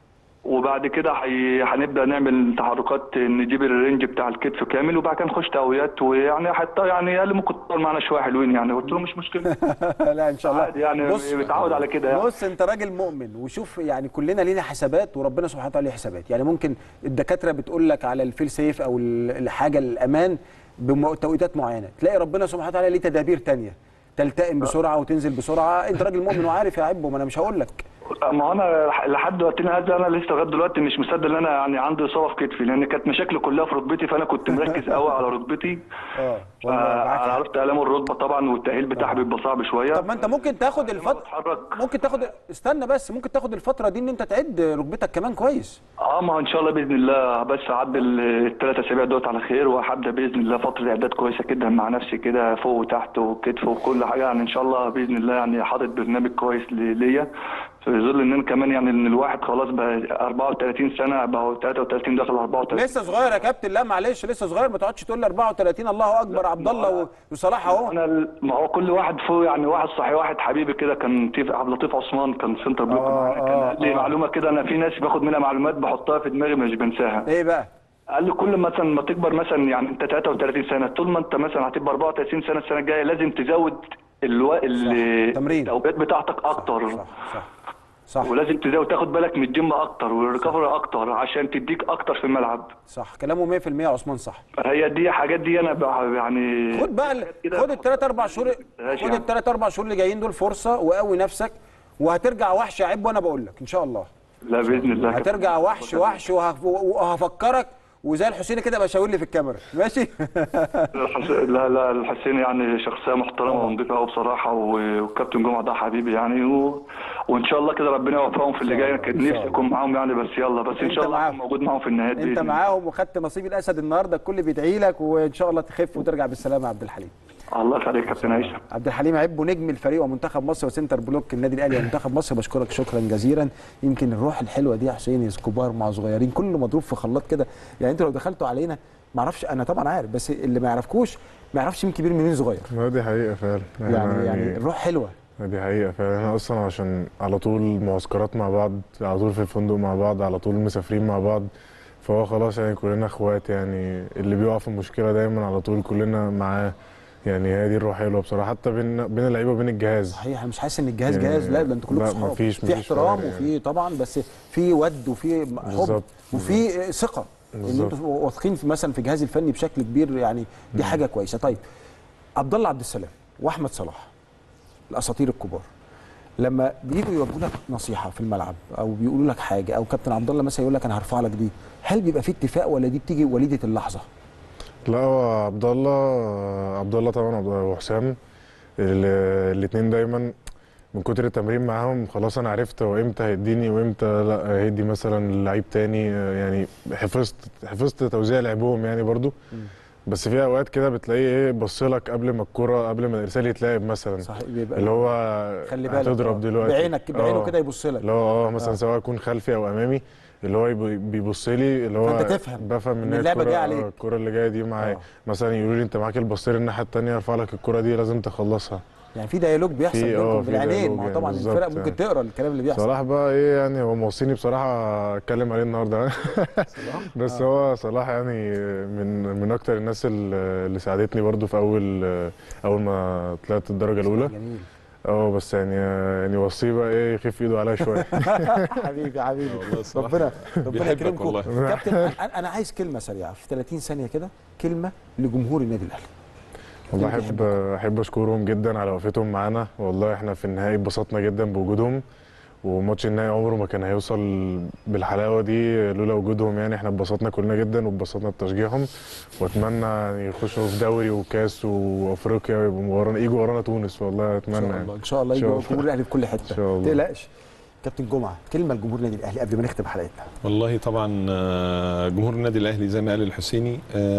وبعد كده حي- هنبدا نعمل تحركات نجيب الرينج بتاع الكتف كامل وبعد كده نخش تقويات ويعني حتى يعني قال لي ممكن تطول معانا شويه حلوين يعني قلت له مش مشكله لا ان شاء الله عادي يعني متعود على كده يعني. بص انت راجل مؤمن وشوف يعني كلنا لينا حسابات وربنا سبحانه وتعالى ليه حسابات يعني ممكن الدكاتره بتقول لك على الفيل سيف او ال- الحاجه الامان بتوقيتات معينه تلاقي ربنا سبحانه وتعالى ليه تدابير تانية تلتئم بسرعه وتنزل بسرعه انت راجل مؤمن وعارف يا عبو ما انا مش هقول لك ما هو انا لحد وقتنا هذا انا لسه لغايه دلوقتي مش مصدق ان انا يعني عندي اصابه في كتفي لان كانت مشاكلي كلها في ركبتي فانا كنت مركز قوي على ركبتي اه آه، انا عرفت الام الركبه طبعا والتاهيل بتاعها بيبقى صعب شويه طب ما انت ممكن تاخد الفتره بتحرك ممكن تاخد استنى بس ممكن تاخد الفتره دي ان انت تعد ركبتك كمان كويس اه ما ان شاء الله باذن الله بس اعدي الثلاث اسابيع دوت على خير وهبدا باذن الله فتره اعداد كويسه جدا مع نفسي كده فوق وتحت وكتف وكل حاجه يعني ان شاء الله باذن الله يعني حاطط برنامج كويس ل- ليا في ظل ان انا كمان يعني ان الواحد خلاص بقى 34 سنه بقى 33 داخل 34 لسه صغير يا كابتن لا معلش لسه صغير ما تقعدش تقول لي 34 الله اكبر عبد الله و- وصلاح اهو انا ال- ما هو كل واحد فوق يعني واحد صحي واحد حبيبي كده كان لطيف عبد اللطيف عثمان كان سنتر بلوك آه، معانا كان آه، قال لي آه. معلومه كده انا في ناس باخد منها معلومات بحطها في دماغي مش بنساها ايه بقى قال لي كل مثلا ما تكبر مثلا يعني انت 33 سنه طول ما انت مثلا هتبقى 34 سنه السنه الجايه لازم تزود الو... ال- تمرين. الاوقات بتاعتك اكتر صح صح صح ولازم تزود تاخد بالك من الجيم اكتر والريكفري اكتر عشان تديك اكتر في الملعب صح كلامه 100% يا عثمان صح هي دي حاجات دي انا بقى يعني خد بقى ال- كده خد الثلاث اربع شهور ماشي خد يعني. الثلاث اربع شهور اللي جايين دول فرصه وقوي نفسك وهترجع وحش يا عيب وانا بقول لك ان شاء الله لا باذن الله هترجع وحش وحش وهف- وهفكرك وزي الحسيني كده ابقى شاور لي في الكاميرا ماشي الحس- لا لا الحسين يعني شخصيه محترمه ونضيفه قوي بصراحه و- والكابتن جمعه ده حبيبي يعني و... وان شاء الله كده ربنا يوفقهم في اللي جاي كان إن شاء نفسي اكون معاهم يعني بس يلا بس ان أنت شاء الله معاهم. اكون موجود معاهم في النهايات انت بإذن الله. معاهم وخدت نصيب الاسد النهارده الكل بيدعي لك وان شاء الله تخف وترجع بالسلامه يا عبد الحليم الله يخليك يا كابتن هيثم عبد الحليم عبو نجم الفريق ومنتخب مصر وسنتر بلوك النادي الاهلي ومنتخب مصر بشكرك شكرا جزيلا يمكن الروح الحلوه دي يا حسين كبار مع صغيرين كله مضروب في خلاط كده يعني انتوا لو دخلتوا علينا ما اعرفش انا طبعا عارف بس اللي ما يعرفكوش ما يعرفش مين كبير منين صغير ما دي حقيقة فعلا يعني يعني الروح حلوه دي حقيقة فعلا احنا اصلا عشان على طول معسكرات مع بعض على طول في الفندق مع بعض على طول مسافرين مع بعض فهو خلاص يعني كلنا اخوات يعني اللي بيقع في مشكلة دايما على طول كلنا معاه يعني هي دي الروح حلوه بصراحة حتى بين بين اللعيبة وبين الجهاز صحيح انا مش حاسس ان الجهاز يعني جهاز لا ده انتوا كلكم لا، صحاب مفيش- في مفيش احترام فرق وفي طبعا بس في ود وفي حب بالظبط. وفي ثقه ان بالظبط. انتوا واثقين في مثلا في الجهاز الفني بشكل كبير يعني دي حاجه كويسه طيب عبد الله عبد السلام واحمد صلاح الاساطير الكبار لما بييجوا يوجهوا لك نصيحه في الملعب او بيقولوا لك حاجه او كابتن عبد الله مثلا يقول لك انا هرفع لك دي هل بيبقى في اتفاق ولا دي بتيجي وليده اللحظه لا هو عبد الله عبد الله طبعا عبد الله وحسام الاثنين دايما من كتر التمرين معاهم خلاص انا عرفت هو امتى هيديني وامتى لا هيدي مثلا لعيب تاني يعني حفظت حفظت توزيع لعبهم يعني برضو بس في اوقات كده بتلاقيه ايه بص لك قبل ما الكوره قبل ما الارسال يتلعب مثلا صحيح بيبقى اللي هو خلي بالك هتضرب آه. دلوقتي بعينك بعينه آه. كده يبص لك اللي هو اه مثلا آه. سواء يكون خلفي او امامي اللي هو يب- بيبص لي اللي هو فأنت تفهم بفهم إن ان هي اللعبة الكرة- جاية آه، عليك. الكرة اللي جايه دي معايا آه. مثلا يقولوا لي انت معاك البصير الناحيه الثانيه ارفع لك الكرة دي لازم تخلصها يعني في ديالوج بيحصل في- آه، بينكم في بالعينين ديالوج ما هو يعني طبعا بالظبط الفرق ممكن يعني. تقرا الكلام اللي بيحصل صلاح بقى ايه يعني هو موصيني بصراحه اتكلم عليه النهارده بس آه. هو صلاح يعني من من اكتر الناس اللي اللي ساعدتني برضو في اول اول ما طلعت الدرجه الاولى جميل اه بس يعني يعني وصيه بقى ايه يخف ايده عليا شويه حبيبي حبيبي والله صلاح ربنا ربنا بيحبك يكرمكم والله. كابتن أنا- انا عايز كلمه سريعه في 30 ثانيه كده كلمه لجمهور النادي الاهلي والله اللي احب احب اشكرهم جدا على وقفتهم معانا والله احنا في النهائي اتبسطنا جدا بوجودهم وماتش النهائي عمره ما كان هيوصل بالحلاوه دي لولا وجودهم يعني احنا اتبسطنا كلنا جدا واتبسطنا بتشجيعهم واتمنى يعني يخشوا في دوري وكاس وافريقيا ويبقوا ورانا يجوا ورانا تونس والله ان اتمنى شاء يعني الله ان شاء الله إن شاء يجوا الله. جمهور الاهلي في كل حته إن شاء الله. ما تقلقش كابتن جمعه كلمه لجمهور النادي الاهلي قبل ما نختم حلقتنا والله طبعا آه، جمهور النادي الاهلي زي ما قال الحسيني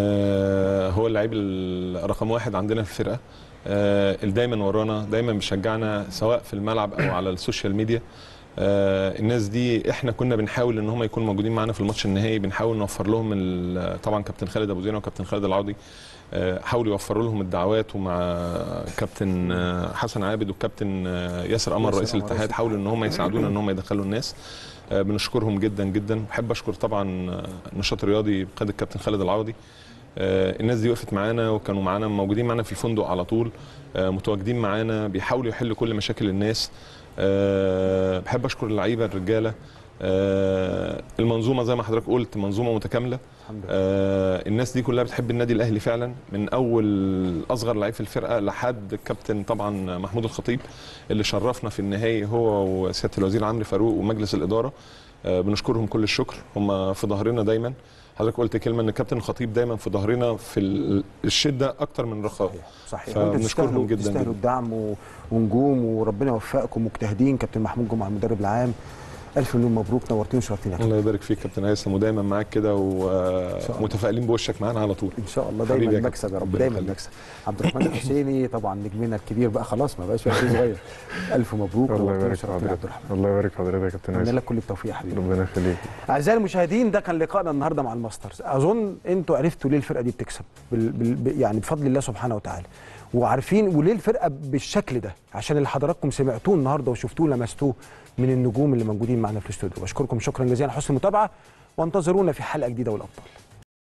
آه، هو اللعيب ال- رقم واحد عندنا في الفرقه آه، اللي دايما ورانا دايما بيشجعنا سواء في الملعب او على السوشيال ميديا آه، الناس دي احنا كنا بنحاول ان هم يكونوا موجودين معانا في الماتش النهائي بنحاول نوفر لهم ال- طبعا كابتن خالد ابو زينه وكابتن خالد العوضي آه، حاولوا يوفروا لهم الدعوات ومع كابتن آه، حسن عابد والكابتن آه، ياسر قمر ياسر رئيس قمر الاتحاد رئيس حاولوا ان هم يساعدونا ان هم يدخلوا الناس آه، بنشكرهم جدا جدا بحب اشكر طبعا آه، النشاط الرياضي بقياده الكابتن خالد العوضي آه، الناس دي وقفت معانا وكانوا معانا موجودين معانا في الفندق على طول آه، متواجدين معانا بيحاولوا يحلوا كل مشاكل الناس آه، بحب اشكر اللعيبه الرجاله آه، المنظومه زي ما حضرتك قلت منظومه متكامله الحمد لله آه، الناس دي كلها بتحب النادي الاهلي فعلا من اول اصغر لعيب في الفرقه لحد الكابتن طبعا محمود الخطيب اللي شرفنا في النهائي هو وسياده الوزير عمرو فاروق ومجلس الاداره آه، بنشكرهم كل الشكر هم في ظهرنا دايما حضرتك قلت كلمه ان الكابتن الخطيب دايما في ظهرنا في ال- الشده اكتر من الرخاء صحيح صحيح فبنشكرهم وانتوا تستاهلوا جداً تستاهلوا جداً. الدعم و... ونجوم وربنا يوفقكم مجتهدين كابتن محمود جمعه المدرب العام الف مليون مبروك نورتين وشرفتين يا كابتن. الله يبارك فيك كابتن هيثم ودايما معاك كده شاء الله. ومتفائلين بوشك معانا على طول ان شاء الله حبيبي دايما يا مكسب يا رب ربنا دايما يخليك. مكسب عبد الرحمن الحسيني طبعا نجمنا الكبير بقى خلاص ما بقاش وقت صغير الف مبروك الله نورتين يبارك في وشرفتين يا عبد حضرتك الرحمن الله يبارك في حضرتك يا كابتن اتمنى هيثم لك كل التوفيق يا حبيبي ربنا يخليك اعزائي المشاهدين ده كان لقائنا النهارده مع الماسترز اظن انتوا عرفتوا ليه الفرقه دي بتكسب بال... بال... ب- يعني بفضل الله سبحانه وتعالى وعارفين وليه الفرقه بالشكل ده عشان اللي حضراتكم سمعتوه النهارده وشفتوه لمستوه من النجوم اللي موجودين معنا في الاستوديو بشكركم شكرا جزيلا على حسن المتابعه وانتظرونا في حلقه جديده والابطال